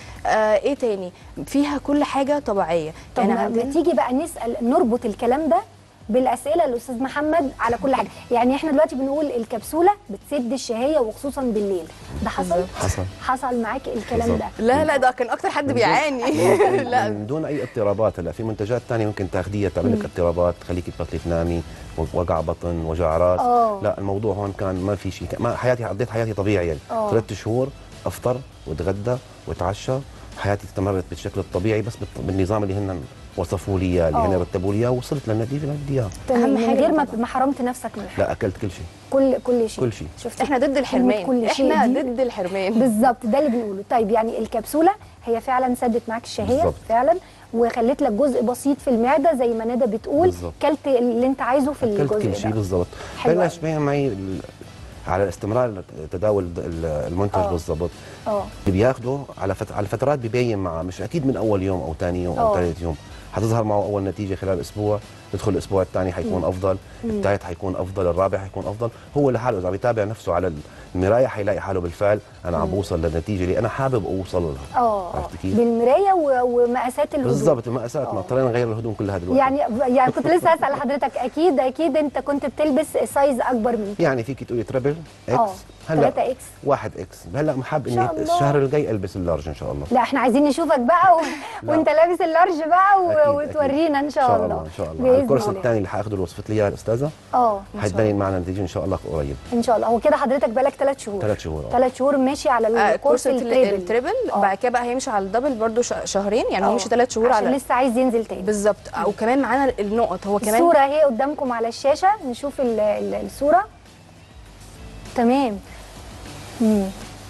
آه ايه تاني فيها كل حاجه طبيعيه طب ما, ما عندنا- تيجي بقى نسال نربط الكلام ده بالاسئله الاستاذ محمد على كل حاجه يعني احنا دلوقتي بنقول الكبسوله بتسد الشهيه وخصوصا بالليل ده حصل حصل حصل معاك الكلام بالظبط. ده لا لا ده كان اكتر حد بيعاني لا من دون اي اضطرابات هلا في منتجات ثانيه ممكن تاخديها تعمل لك اضطرابات تخليكي تبطلي تنامي وجع بطن وجع راس آه. لا الموضوع هون كان ما في شيء ما حياتي قضيت حياتي طبيعي يعني آه. ثلاث شهور افطر واتغدى واتعشى حياتي استمرت بالشكل الطبيعي بس بالط- بالنظام اللي هن وصفوا لي اياه اللي آه. هن رتبوا لي اياه وصلت للنتيجه اللي بدي اياها تمام أهم من حاجة غير ما طبعاً. ما حرمت نفسك من حاجه لا اكلت كل شيء كل كل شيء كل شيء. شفت احنا ضد الحرمان كل شيء احنا دي. ضد الحرمان بالظبط ده اللي بنقوله طيب يعني الكبسوله هي فعلا سدت معاك الشهيه بالظبط. فعلا وخلت لك جزء بسيط في المعده زي ما ندى بتقول بالظبط. كلت اللي انت عايزه في اكلت الجزء كل شيء ده بالضبط حلو بلش أوي. بين معي ال- على استمرار تداول ال- المنتج آه. بالضبط اه اللي بياخده على فت... على فترات ببين معه مش اكيد من اول يوم او ثاني يوم آه. او ثالث يوم حتظهر معه اول نتيجه خلال اسبوع تدخل الاسبوع الثاني حيكون افضل الثالث حيكون افضل الرابع حيكون افضل هو لحاله اذا عم يتابع نفسه على المرايه حيلاقي حاله بالفعل انا عم بوصل للنتيجه اللي انا حابب اوصل لها اه آه. عرفت كيف؟ بالمرايه و- ومقاسات الهدوم بالضبط المقاسات ما آه. اضطرينا نغير الهدوم كلها دلوقتي يعني يعني كنت لسه هسال حضرتك اكيد اكيد انت كنت بتلبس سايز اكبر من كده يعني فيك تقولي تربل اكس اه 3 اكس واحد اكس هلا محب إن شاء اني الله. الشهر الجاي البس اللارج ان شاء الله لا احنا عايزين نشوفك بقى و... وانت لابس اللارج بقى و... أكيد، وتورينا ان شاء الله ان شاء الله بإذن على الكورس الله. الثاني اللي حاخده اللي وصفت لي اياه الاستاذه اه حتبين معنا نتيجه ان شاء الله قريب ان شاء الله هو كده حضرتك بقالك ثلاث شهور ثلاث شهور آه. ثلاث شهور ماشي على آه، الكورس كورس التريبل, التريبل التريبل آه. بعد كده بقى هيمشي على الدبل برضو ش- شهرين يعني هو آه. مشي ثلاث شهور عشان على لسه عايز ينزل تاني بالظبط وكمان معانا النقط هو كمان الصوره اهي قدامكم على الشاشه نشوف ال... ال... الصوره تمام امم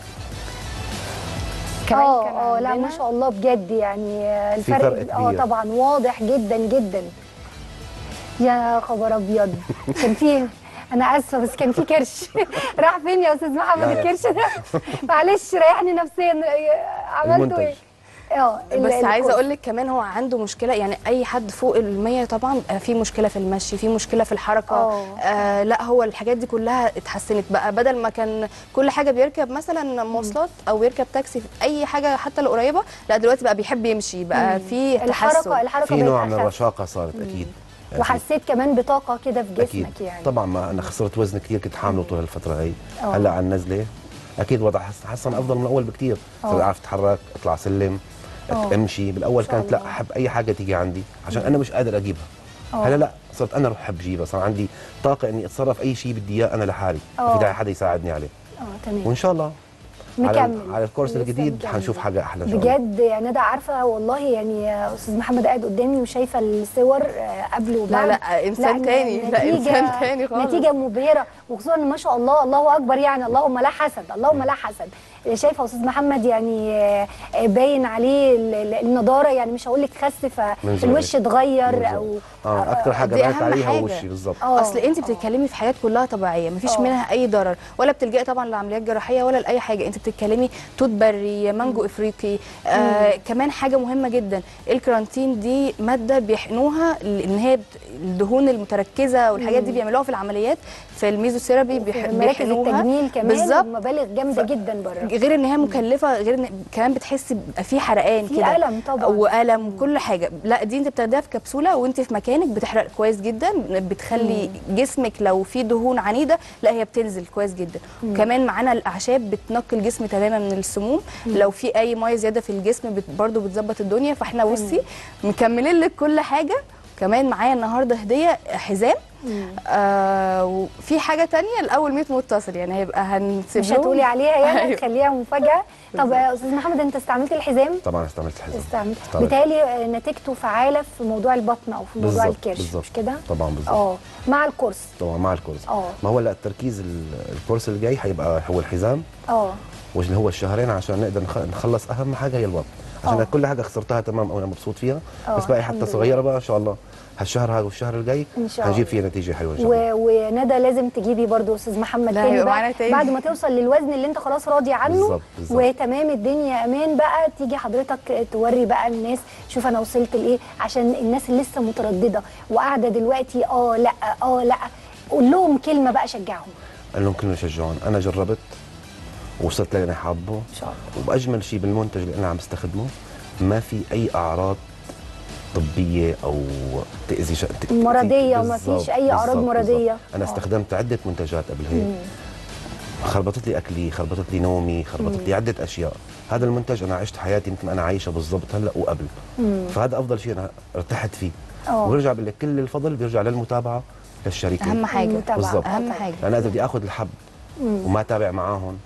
كمان اه كان اه لا عندنا- ما شاء الله بجد يعني آه، في الفرق فرق اه كبير. طبعا واضح جدا جدا يا خبر ابيض كان في انا اسفه بس كان في كرش راح فين يا استاذ محمد لا، لا. الكرش ده معلش ريحني نفسيا عملته المنتج. ايه اه ال- بس الكورس. عايزه اقول لك كمان هو عنده مشكله يعني اي حد فوق ال 100 طبعا بقى في مشكله في المشي في مشكله في الحركه آه. آه لا هو الحاجات دي كلها اتحسنت بقى بدل ما كان كل حاجه بيركب مثلا مواصلات او يركب تاكسي في اي حاجه حتى لو قريبه لا دلوقتي بقى بيحب يمشي بقى في تحسن الحركه الحركه في بقت نوع من أخف. الرشاقه صارت اكيد وحسيت كمان بطاقه كده في اكيد جسمك يعني طبعا ما انا خسرت وزن كثير كنت حامله طول الفتره هي آه. هلا على النزله اكيد وضع حس- حسن افضل من الاول بكثير صرت اعرف اتحرك اطلع سلم آه. امشي بالاول شاء كانت لا الله. احب اي حاجه تيجي عندي عشان انا مش قادر اجيبها آه. هلا لا صرت انا اروح احب اجيبها صار عندي طاقه اني اتصرف اي شيء بدي اياه انا لحالي ما آه. في داعي حدا يساعدني عليه اه تمام وان شاء الله على, نكمل على الكورس لسه الجديد نكمل. حنشوف حاجه احلى ان شاء الله بجد يا ندى عارفه والله يعني يا استاذ محمد قاعد قدامي وشايفه الصور آه، قبل وبعد لا، إنسان تاني. لا، نتيجة- إنسان تاني خالص. نتيجه مبهره وخصوصا ان ما شاء الله الله اكبر يعني اللهم لا حسد اللهم لا حسد شايفه يا استاذ محمد يعني آه، آه، باين عليه ال- ال- النضاره يعني مش هقول لك خس من فالوش زمان. اتغير او اه اكثر حاجه دي بانت أهم عليها حاجة. وشي بالضبط آه، اصل انت آه. بتتكلمي في حاجات كلها طبيعيه مفيش آه. منها اي ضرر ولا بتلجئي طبعا لعمليات جراحيه ولا لاي حاجه انت بتتكلمي توت بري مانجو افريقي آه كمان حاجه مهمه جدا الكرانتين دي ماده بيحقنوها ان هي بت- الدهون المتركزه والحاجات دي بيعملوها في العمليات في الميزوثيرابي بيح- في مراكز بيحقنوها التجميل كمان بالظبط مبالغ جامده جدا بره غير ان هي مكلفه غير ان كمان بتحسي بيبقى في حرقان في كده ألم طبعاً. والم وكل حاجه لا دي انت بتاخديها في كبسوله وانت في مكانك بتحرق كويس جدا بتخلي جسمك لو في دهون عنيده لا هي بتنزل كويس جدا وكمان معانا الاعشاب بتنقي الجسم تماما من السموم لو في اي ميه زياده في الجسم بت برضو بتظبط الدنيا فاحنا بصي مكملين لك كل حاجه كمان معايا النهارده هديه حزام آه وفي حاجه تانية الاول 100 متصل يعني هيبقى هنسيب مش لهم- هتقولي عليها يعني أيوة. خليها مفاجاه طب يا استاذ محمد انت استعملت الحزام طبعا استعملت الحزام استعملت استعملت. بالتالي نتيجته فعاله في موضوع البطن او في موضوع بالظبط، الكرش بالظبط. مش كده طبعا بالظبط اه مع الكورس طبعا مع الكورس اه. ما هو لا التركيز ال- الكورس الجاي حيبقى هو الحزام اه واللي هو الشهرين عشان نقدر نخ- نخلص اهم حاجه هي الوقت عشان اه. كل حاجه خسرتها تمام وانا مبسوط فيها اه، بس باقي الحمد حتى لله. صغيره بقى ان شاء الله هالشهر هذا والشهر الجاي إن شاء هنجيب الله. فيها نتيجه حلوه ان شاء الله و... وندى لازم تجيبي برضو استاذ محمد لا، تاني هيبقى بقى معانا تاني. بعد ما توصل للوزن اللي انت خلاص راضي عنه بالظبط، بالظبط. وتمام الدنيا امان بقى تيجي حضرتك توري بقى الناس شوف انا وصلت لايه عشان الناس اللي لسه متردده وقاعده دلوقتي اه لا اه لا قول لهم كلمه بقى شجعهم قال لهم كلمه يشجعون انا جربت وصلت للي انا حابه ان شاء الله واجمل شيء بالمنتج اللي انا عم بستخدمه ما في اي اعراض طبيه او تاذي ش... ت- مرضية تأذي- وما فيش بالضبط، أي أعراض بالضبط، مرضية. بالضبط. انا آه. استخدمت عده منتجات قبل هيك خربطت لي اكلي خربطت لي نومي خربطت لي عده اشياء هذا المنتج انا عشت حياتي مثل ما انا عايشه بالضبط هلا وقبل فهذا افضل شيء انا ارتحت فيه آه. وبرجع بقول لك كل الفضل بيرجع للمتابعه للشركه اهم حاجه المتابعة. بالضبط. اهم حاجه لان اذا بدي اخذ الحب وما تابع معاهم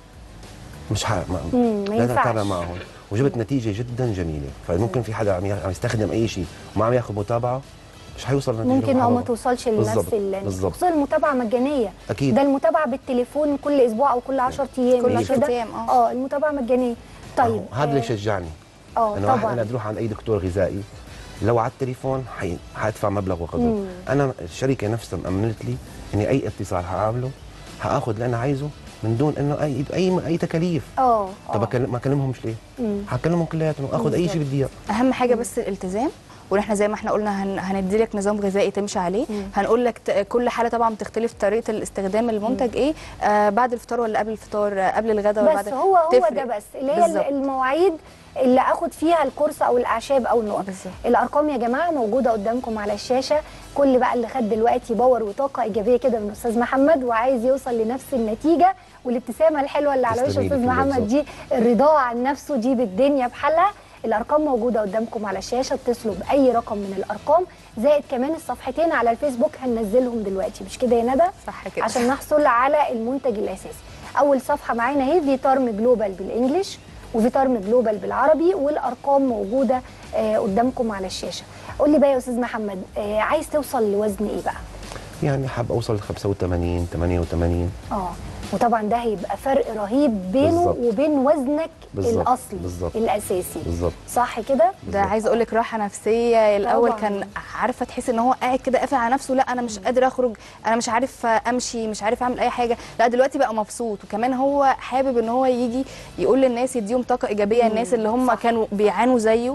مش ح... ما... مم، ما لازم ينفعش. اتابع معهم وجبت نتيجه جدا جميله فممكن في حدا عم ي- عم يستخدم اي شيء وما عم ياخذ متابعه مش حيوصل لنتيجه ممكن او ما محببة. توصلش لنفس بالضبط، ال- بالضبط. خصوصا المتابعه مجانيه أكيد. ده المتابعه بالتليفون كل اسبوع او كل 10 ايام كل مش 10 كده؟ أيام، آه. اه المتابعه مجانيه طيب هذا اللي آه، شجعني اه انا واحد طبعا انا بروح عند اي دكتور غذائي لو على التليفون حي... حادفع مبلغ وقدره انا الشركه نفسها مأمنت لي اني اي اتصال حاعمله حاخذ اللي انا عايزه من دون انه اي اي اي تكاليف اه طب آه. أكلم... ما اكلمهمش ليه؟ حكلمهم كلياتهم واخذ اي شيء بدي اياه اهم حاجه بس الالتزام ونحن زي ما احنا قلنا هن هندي لك نظام غذائي تمشي عليه هنقول لك ت- كل حاله طبعا بتختلف طريقه الاستخدام المنتج ايه آه بعد الفطار ولا قبل الفطار آه قبل الغداء ولا بعد بس هو هو تفرق. ده بس اللي هي بالظبط. المواعيد اللي اخد فيها الكورس او الاعشاب او النقط بالظبط. الارقام يا جماعه موجوده قدامكم على الشاشه كل بقى اللي خد دلوقتي باور وطاقه ايجابيه كده من استاذ محمد وعايز يوصل لنفس النتيجه والابتسامه الحلوه اللي على وش تسلمي استاذ لك محمد بالظبط. دي الرضا عن نفسه دي بالدنيا بحالها الارقام موجوده قدامكم على الشاشه اتصلوا باي رقم من الارقام زائد كمان الصفحتين على الفيسبوك هننزلهم دلوقتي مش كده يا ندى صح كده. عشان نحصل على المنتج الاساسي اول صفحه معانا اهي فيتارم جلوبال بالانجلش وفيتارم جلوبال بالعربي والارقام موجوده آه قدامكم على الشاشه قول لي بقى يا استاذ محمد آه عايز توصل لوزن ايه بقى يعني حاب اوصل ل 85 88 اه وطبعا ده هيبقى فرق رهيب بينه بالظبط. وبين وزنك بالظبط، الاصلي بالظبط. الاساسي بالظبط صح كده ده عايز اقول لك راحه نفسيه الاول طبعاً. كان عارفه تحس ان هو قاعد كده قافل على نفسه لا انا مش قادر اخرج انا مش عارف امشي مش عارف اعمل اي حاجه لا دلوقتي بقى مبسوط وكمان هو حابب ان هو يجي يقول للناس يديهم طاقه ايجابيه الناس اللي هم كانوا بيعانوا زيه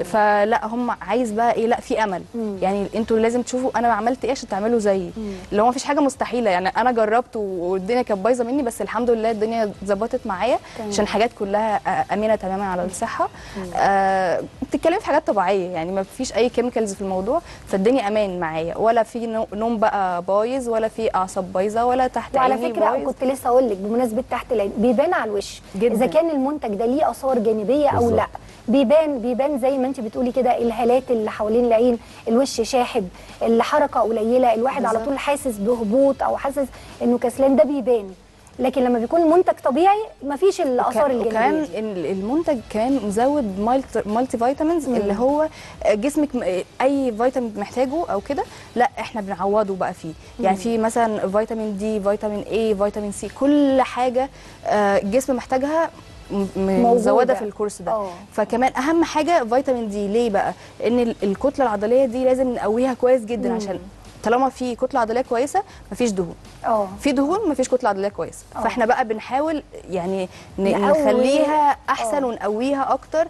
فلا هم عايز بقى ايه لا في امل يعني انتوا لازم تشوفوا انا عملت ايه عشان تعملوا زيي اللي هو مفيش حاجه مستحيله يعني انا جربت والدنيا كانت بايظه مني بس الحمد لله الدنيا اتظبطت معايا عشان حاجات كلها آه، امنه تماما على الصحه آه بتتكلمي في حاجات طبيعيه يعني ما فيش اي كيميكالز في الموضوع فالدنيا امان معايا ولا في نو- نوم بقى بايظ ولا في اعصاب بايظه ولا تحت وعلى عيني فكره بايظ كنت لسه اقول لك بمناسبه تحت العين بيبان على الوش جداً. اذا كان المنتج ده ليه اثار جانبيه او بالظبط. لا بيبان بيبان زي ما انت بتقولي كده الهالات اللي حوالين العين الوش شاحب الحركه قليله الواحد على بالظبط. طول حاسس بهبوط او حاسس انه كسلان ده بيبان لكن لما بيكون المنتج طبيعي مفيش الاثار وك- الجانبيه وكمان دي. ال- المنتج كمان مزود مالت- مالتي فيتامينز اللي هو جسمك م- اي فيتامين محتاجه او كده لا احنا بنعوضه بقى فيه يعني في مثلا فيتامين دي فيتامين اي فيتامين سي كل حاجه آه، الجسم محتاجها م- م- موجودة. مزوده في الكورس ده آه. فكمان اهم حاجه فيتامين دي ليه بقى ان ال- الكتله العضليه دي لازم نقويها كويس جدا عشان طالما في كتله عضليه كويسه مفيش دهون اه في دهون مفيش كتله عضليه كويسه آه. فاحنا بقى بنحاول يعني ن- نقوي. نخليها احسن آه. ونقويها اكتر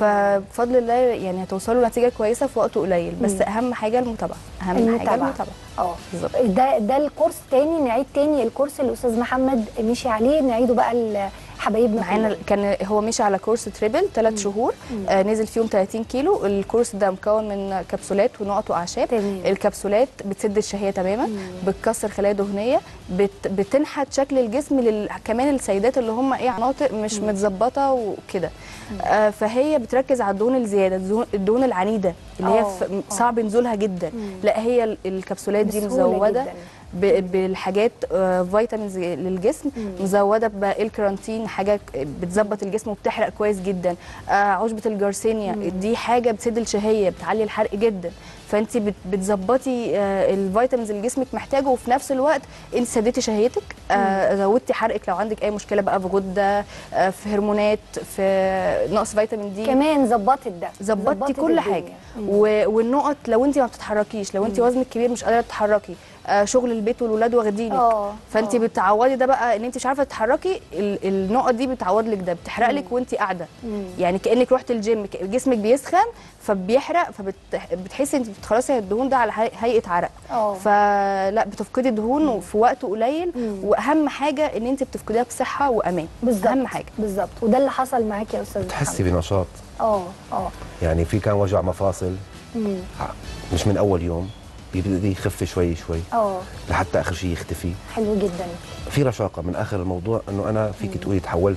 فبفضل الله يعني هتوصلوا لنتيجه كويسه في وقت قليل بس اهم حاجه المتابعه اهم حاجه المتابعة. المتابعه اه بالظبط. ده ده الكورس تاني نعيد تاني الكورس اللي الاستاذ محمد مشي عليه نعيده بقى لحبايبنا معانا كلهم. كان هو ماشي على كورس تريبل ثلاث شهور آه نزل فيهم 30 كيلو الكورس ده مكون من كبسولات ونقط واعشاب تمام. الكبسولات بتسد الشهيه تماما بتكسر خلايا دهنيه بت بتنحت شكل الجسم لل... كمان السيدات اللي هم ايه مناطق مش متظبطه وكده آه فهي بتركز على الدهون الزياده الدهون- الدهون العنيده اللي هي آه، ف- آه. صعب نزولها جدا لا هي ال- الكبسولات دي بسهولة مزوده جداً. ب- بالحاجات آه، فيتامينز للجسم مزوده بالكرانتين حاجه بتظبط الجسم وبتحرق كويس جدا آه، عشبه الجارسينيا دي حاجه بتسد الشهيه بتعلي الحرق جدا فانت بت- بتظبطي آه، الفيتامينز اللي جسمك محتاجه وفي نفس الوقت انت سديتي شهيتك آه، زودتي حرقك لو عندك اي مشكله بقى في غده آه، في هرمونات في نقص فيتامين دي كمان ظبطت ده ظبطتي كل الدنيا. حاجه و... والنقط لو انت ما بتتحركيش لو انت وزنك كبير مش قادره تتحركي آه شغل البيت والولاد واخدينك اه فانت آه. بتعوضي ده بقى ان انت مش عارفه تتحركي ال... النقط دي بتعوض لك ده بتحرق لك وانت قاعده يعني كانك رحت الجيم ك- جسمك بيسخن فبيحرق فبتحسي انت بتخلصي الدهون ده على هي- هيئه عرق اه فلا بتفقدي دهون في وقت قليل واهم حاجه ان انت بتفقديها بصحه وامان بالظبط اهم حاجه بالظبي وده اللي حصل معاك يا استاذ تحسي محمد. بنشاط اه اه يعني في كان وجع مفاصل مم. مش من اول يوم بيبتدي يخف شوي شوي اه لحتى اخر شيء يختفي حلو جدا في رشاقه من اخر الموضوع انه انا فيك تقولي تحولت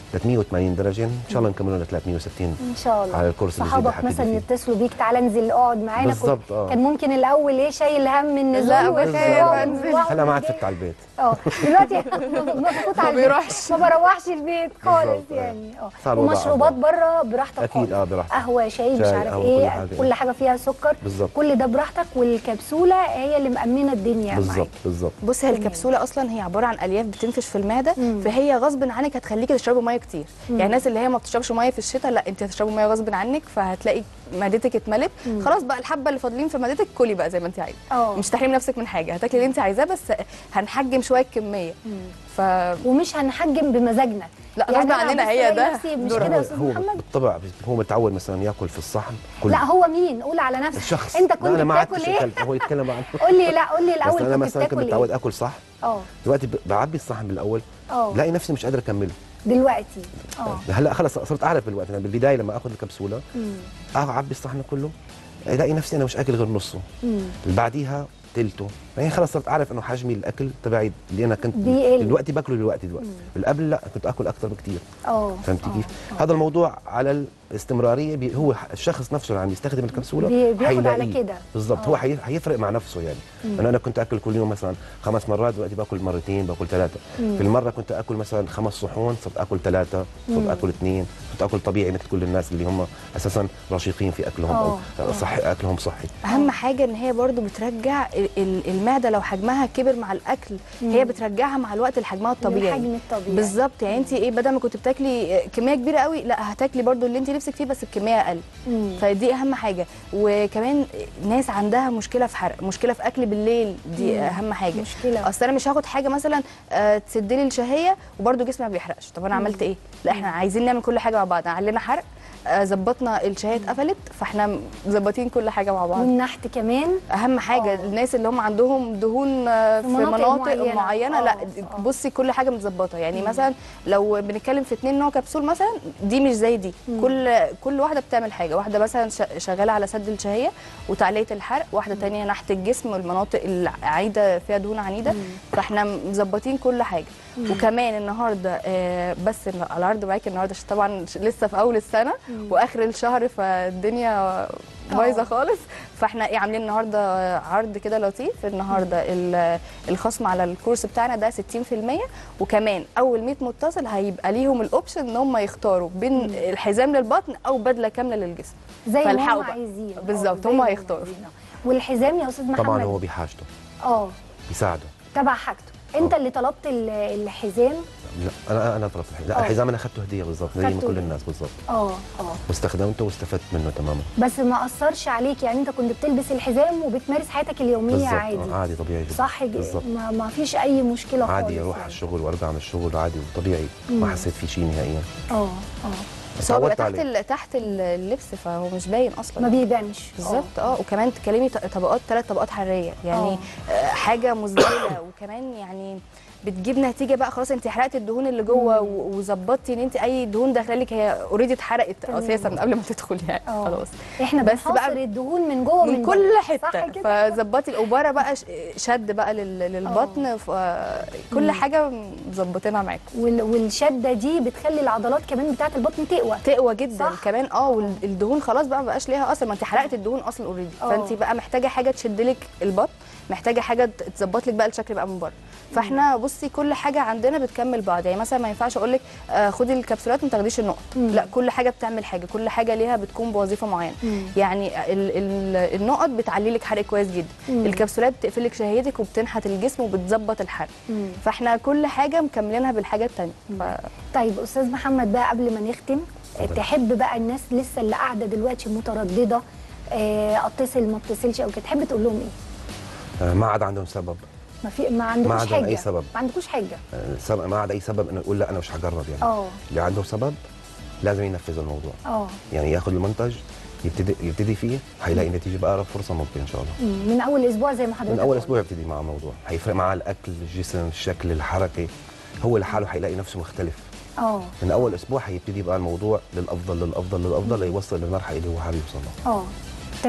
380 درجه ان شاء الله نكملها ل 360 ان شاء الله على الكورس الجديد اللي صحابك حبتدي مثلا فيه. يتصلوا بيك تعالى انزل اقعد معانا كنت- بالظبط، آه. كان ممكن الاول ايه شايل هم النزول لا، وخايف بخير، وأقعد أنزل. وأقعد هلا ما عاد البيت. فت على البيت اه دلوقتي مبسوط على البيت. بيروحش. ما بروحش البيت خالص بالظبط، آه. يعني اه صار الوضع ومشروبات أفضل. بره براحتك أكيد، خالص. آه، براحتك. قهوه شاي مش شاي، عارف قهوة، ايه كل حاجة. كل حاجه فيها سكر بالظبط. كل ده براحتك والكبسوله هي اللي مأمنه الدنيا بالظبط معاك بالظبط بص هي الكبسوله اصلا هي عباره عن الياف بتنفش في المعده مم. فهي غصب عنك هتخليكي تشربي ميه كتير يعني الناس اللي هي ما بتشربش ميه في الشتاء لا انت هتشربي ميه غصب عنك فهتلاقي معدتك اتملت خلاص بقى الحبه اللي فاضلين في معدتك كلي بقى زي ما انت عايزه اه. مش تحرمي نفسك من حاجه هتاكلي اللي انت عايزاه بس هنحجم شويه الكميه ف ومش هنحجم بمزاجنا لا، غصب أنا عننا بص هي ألاقي ده نفسي مش دورها. كده يا استاذ هو محمد بالطبع هو متعود مثلا ياكل في الصحن كل لا هو مين قول على نفسك الشخص انت لا، كنت انا ما بتاكل عدتش ايه أكلت، هو يتكلم عنه قول لي لا قول لي بس الاول انا كنت مثلا كنت بتاكل متعود ايه اكل صح اه دلوقتي ب- بعبي الصحن بالاول اه بلاقي نفسي مش قادر اكمله دلوقتي اه هلا خلص صرت اعرف بالوقت انا بالبدايه لما اخذ الكبسوله اعبي الصحن كله الاقي نفسي انا مش اكل غير نصه مم. اللي بعديها تلته يعني خلص صرت اعرف انه حجمي الاكل تبعي اللي انا كنت بيقل. دلوقتي باكله دلوقتي دلوقتي قبل لا كنت اكل اكثر بكثير اه فهمتي آه. كيف؟ هذا الموضوع على الاستمراريه بي هو ح- الشخص نفسه اللي عم يستخدم الكبسوله بي- بياخد على حيلاقيه. كده. بالضبط آه. هو حي- حيفرق مع نفسه يعني لانه انا كنت اكل كل يوم مثلا خمس مرات دلوقتي باكل مرتين باكل ثلاثه في المره كنت اكل مثلا خمس صحون صرت اكل ثلاثه صرت اكل اثنين صرت اكل طبيعي مثل كل الناس اللي هم اساسا رشيقين في اكلهم او آه. صحي اكلهم صحي اهم حاجه ان هي برضو بترجع ال- ال- المعده لو حجمها كبر مع الاكل هي بترجعها مع الوقت لحجمها الطبيعي للحجم الطبيعي. بالظبط يعني انت ايه بدل ما كنت بتاكلي كميه كبيره قوي لا هتاكلي برضو اللي انت نفسك فيه بس بكميه اقل مم. فدي اهم حاجه وكمان ناس عندها مشكله في حرق مشكله في اكل بالليل دي مم. اهم حاجه مشكلة. اصل انا مش هاخد حاجه مثلا آه، تسد لي الشهيه وبرضو جسمي ما بيحرقش طب انا عملت ايه لا احنا عايزين نعمل كل حاجه مع بعض علينا حرق آه، ظبطنا الشهيه اتقفلت فاحنا مظبطين كل حاجه مع بعض والنحت كمان اهم حاجه آه. الناس اللي هم عندهم دهون آه، في مناطق مناطق, معينة. معينه, معينة لا آه، آه. بصي كل حاجه متظبطه يعني مثلا لو بنتكلم في اتنين نوع كبسول مثلا دي مش زي دي كل كل واحده بتعمل حاجه واحده مثلا ش- شغاله على سد الشهيه وتعليه الحرق واحده تانية نحت الجسم والمناطق العايده فيها دهون عنيده فاحنا مظبطين كل حاجه وكمان النهارده آه، بس على العرض معاكي النهارده عشان طبعا ش- لسه في اول السنه واخر الشهر فالدنيا بايظه آه. خالص فاحنا ايه عاملين النهارده عرض كده لطيف النهارده ال- الخصم على الكورس بتاعنا ده 60% وكمان اول 100 متصل هيبقى ليهم الاوبشن ان هم يختاروا بين الحزام للبطن او بدله كامله للجسم زي ما هم فالحقوا بقى. عايزين آه، بالظبط زي هم ما هيختاروا عايزين. والحزام يا استاذ محمد طبعا هو بحاجته اه بيساعده تبع حاجته انت اللي طلبت ال- الحزام لا انا انا طلبت الحزام لا آه. الحزام انا اخذته هديه بالضبط زي ما خدته كل هدية. الناس بالضبط اه اه واستخدمته واستفدت منه تماما بس ما اثرش عليك يعني انت كنت بتلبس الحزام وبتمارس حياتك اليوميه بالضبط عادي آه، عادي طبيعي جدا صح ج- بالضبط ما, ما فيش اي مشكله خالص عادي اروح على يعني. الشغل وارجع من الشغل عادي وطبيعي ما حسيت في شيء نهائيا اه اه بس هو بيبقى اتعودت تحت عليه ال- تحت اللبس فهو مش باين اصلا ما بيبانش بالظبط اه وكمان تكلمي ط- طبقات ثلاث طبقات حراريه يعني آه. آه، حاجه مذهله وكمان يعني بتجيب نتيجه بقى خلاص انت حرقتي الدهون اللي جوه و- وظبطتي ان انت اي دهون داخله لك هي اوريدي اتحرقت اساسا قبل ما تدخل يعني آه. خلاص احنا بس بنحاصر بقى الدهون من جوه من ومن كل بره. حته صح كده فظبطي القباره بقى ش- شد بقى لل- للبطن كل حاجه مظبطينها معاكم وال- والشده دي بتخلي العضلات كمان بتاعه البطن تقوى تقوى جدا صح. صح. كمان اه والدهون خلاص بقى ما بقاش ليها اثر ما انت حرقت الدهون اصلا اوريدي آه. فانت بقى محتاجه حاجه تشد لك البطن محتاجه حاجه ت- تظبط لك بقى الشكل بقى من بره فاحنا بصي كل حاجه عندنا بتكمل بعض يعني مثلا ما ينفعش اقول لك آه خدي الكبسولات ما تاخديش النقط لا كل حاجه بتعمل حاجه كل حاجه ليها بتكون بوظيفه معينه يعني ال ال النقط بتعلي لك حرق كويس جدا الكبسولات بتقفل لك شهيتك وبتنحت الجسم وبتظبط الحرق فاحنا كل حاجه مكملينها بالحاجه الثانيه ف... طيب استاذ محمد بقى قبل ما نختم تحب بقى الناس لسه اللي قاعده دلوقتي متردده آه، اتصل ما اتصلش او كده تحب تقول لهم ايه آه، ما عاد عندهم سبب ما في ما عندكوش عندهم حاجه أي سبب. ما عندكوش حاجه آه، سبب ما عاد اي سبب انه يقول لا انا مش حجرب يعني اه اللي عنده سبب لازم ينفذ الموضوع اه يعني ياخذ المنتج يبتدي يبتدي فيه حيلاقي نتيجه باقرب فرصه ممكن ان شاء الله مم. من اول اسبوع زي ما حضرتك من اول قلت. اسبوع يبتدي مع الموضوع حيفرق معاه الاكل الجسم الشكل الحركه هو لحاله حيلاقي نفسه مختلف اه من اول اسبوع حيبتدي بقى الموضوع للافضل للافضل للافضل ليوصل للمرحله اللي هو حابب يوصل لها اه تمام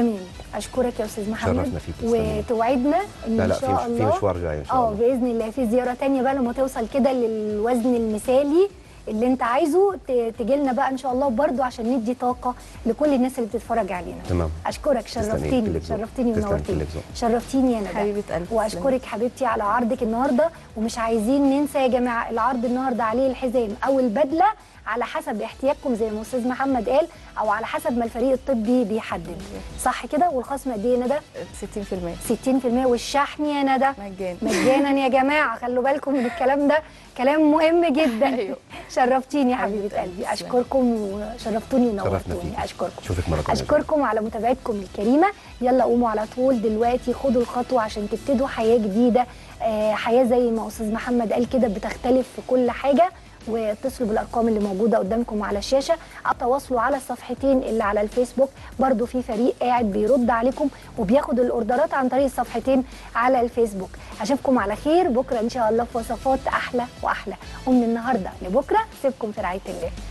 اشكرك يا استاذ محمد شرفنا فيك، تسلمي. وتوعدنا ان لا ان لا في شاء مش- في الله مشوار جاي ان شاء اه الله باذن الله في زياره تانية بقى لما توصل كده للوزن المثالي اللي انت عايزه تجي لنا بقى ان شاء الله برضو عشان ندي طاقه لكل الناس اللي بتتفرج علينا تمام اشكرك تسلمي، شرفتيني كلك ذوق. شرفتيني تسلمي، ونورتيني كلك ذوق. شرفتيني يا ندى حبيبة قلبي، واشكرك حبيبتي على عرضك النهارده ومش عايزين ننسى يا جماعه العرض النهارده عليه الحزام او البدله على حسب احتياجكم زي ما استاذ محمد قال او على حسب ما الفريق الطبي بيحدد صح كده والخصم قد ايه يا ندى 60% 60% والشحن يا ندى مجانا مجانا يا جماعه خلوا بالكم من الكلام ده كلام مهم جدا أيوه. شرفتيني يا حبيبة حبيبه قلبي، قلبي تسلمي. اشكركم وشرفتوني شرفنا ونورتوني فيك اشكركم اشوفك مره ثانيه اشكركم على متابعتكم الكريمه يلا قوموا على طول دلوقتي خدوا الخطوه عشان تبتدوا حياه جديده آه، حياه زي ما استاذ محمد قال كده بتختلف في كل حاجه واتصلوا بالارقام اللي موجوده قدامكم على الشاشه او تواصلوا على الصفحتين اللي على الفيسبوك برضو في فريق قاعد بيرد عليكم وبياخد الاوردرات عن طريق الصفحتين على الفيسبوك اشوفكم على خير بكره ان شاء الله في وصفات احلى واحلى ومن النهارده لبكره سيبكم في رعايه الله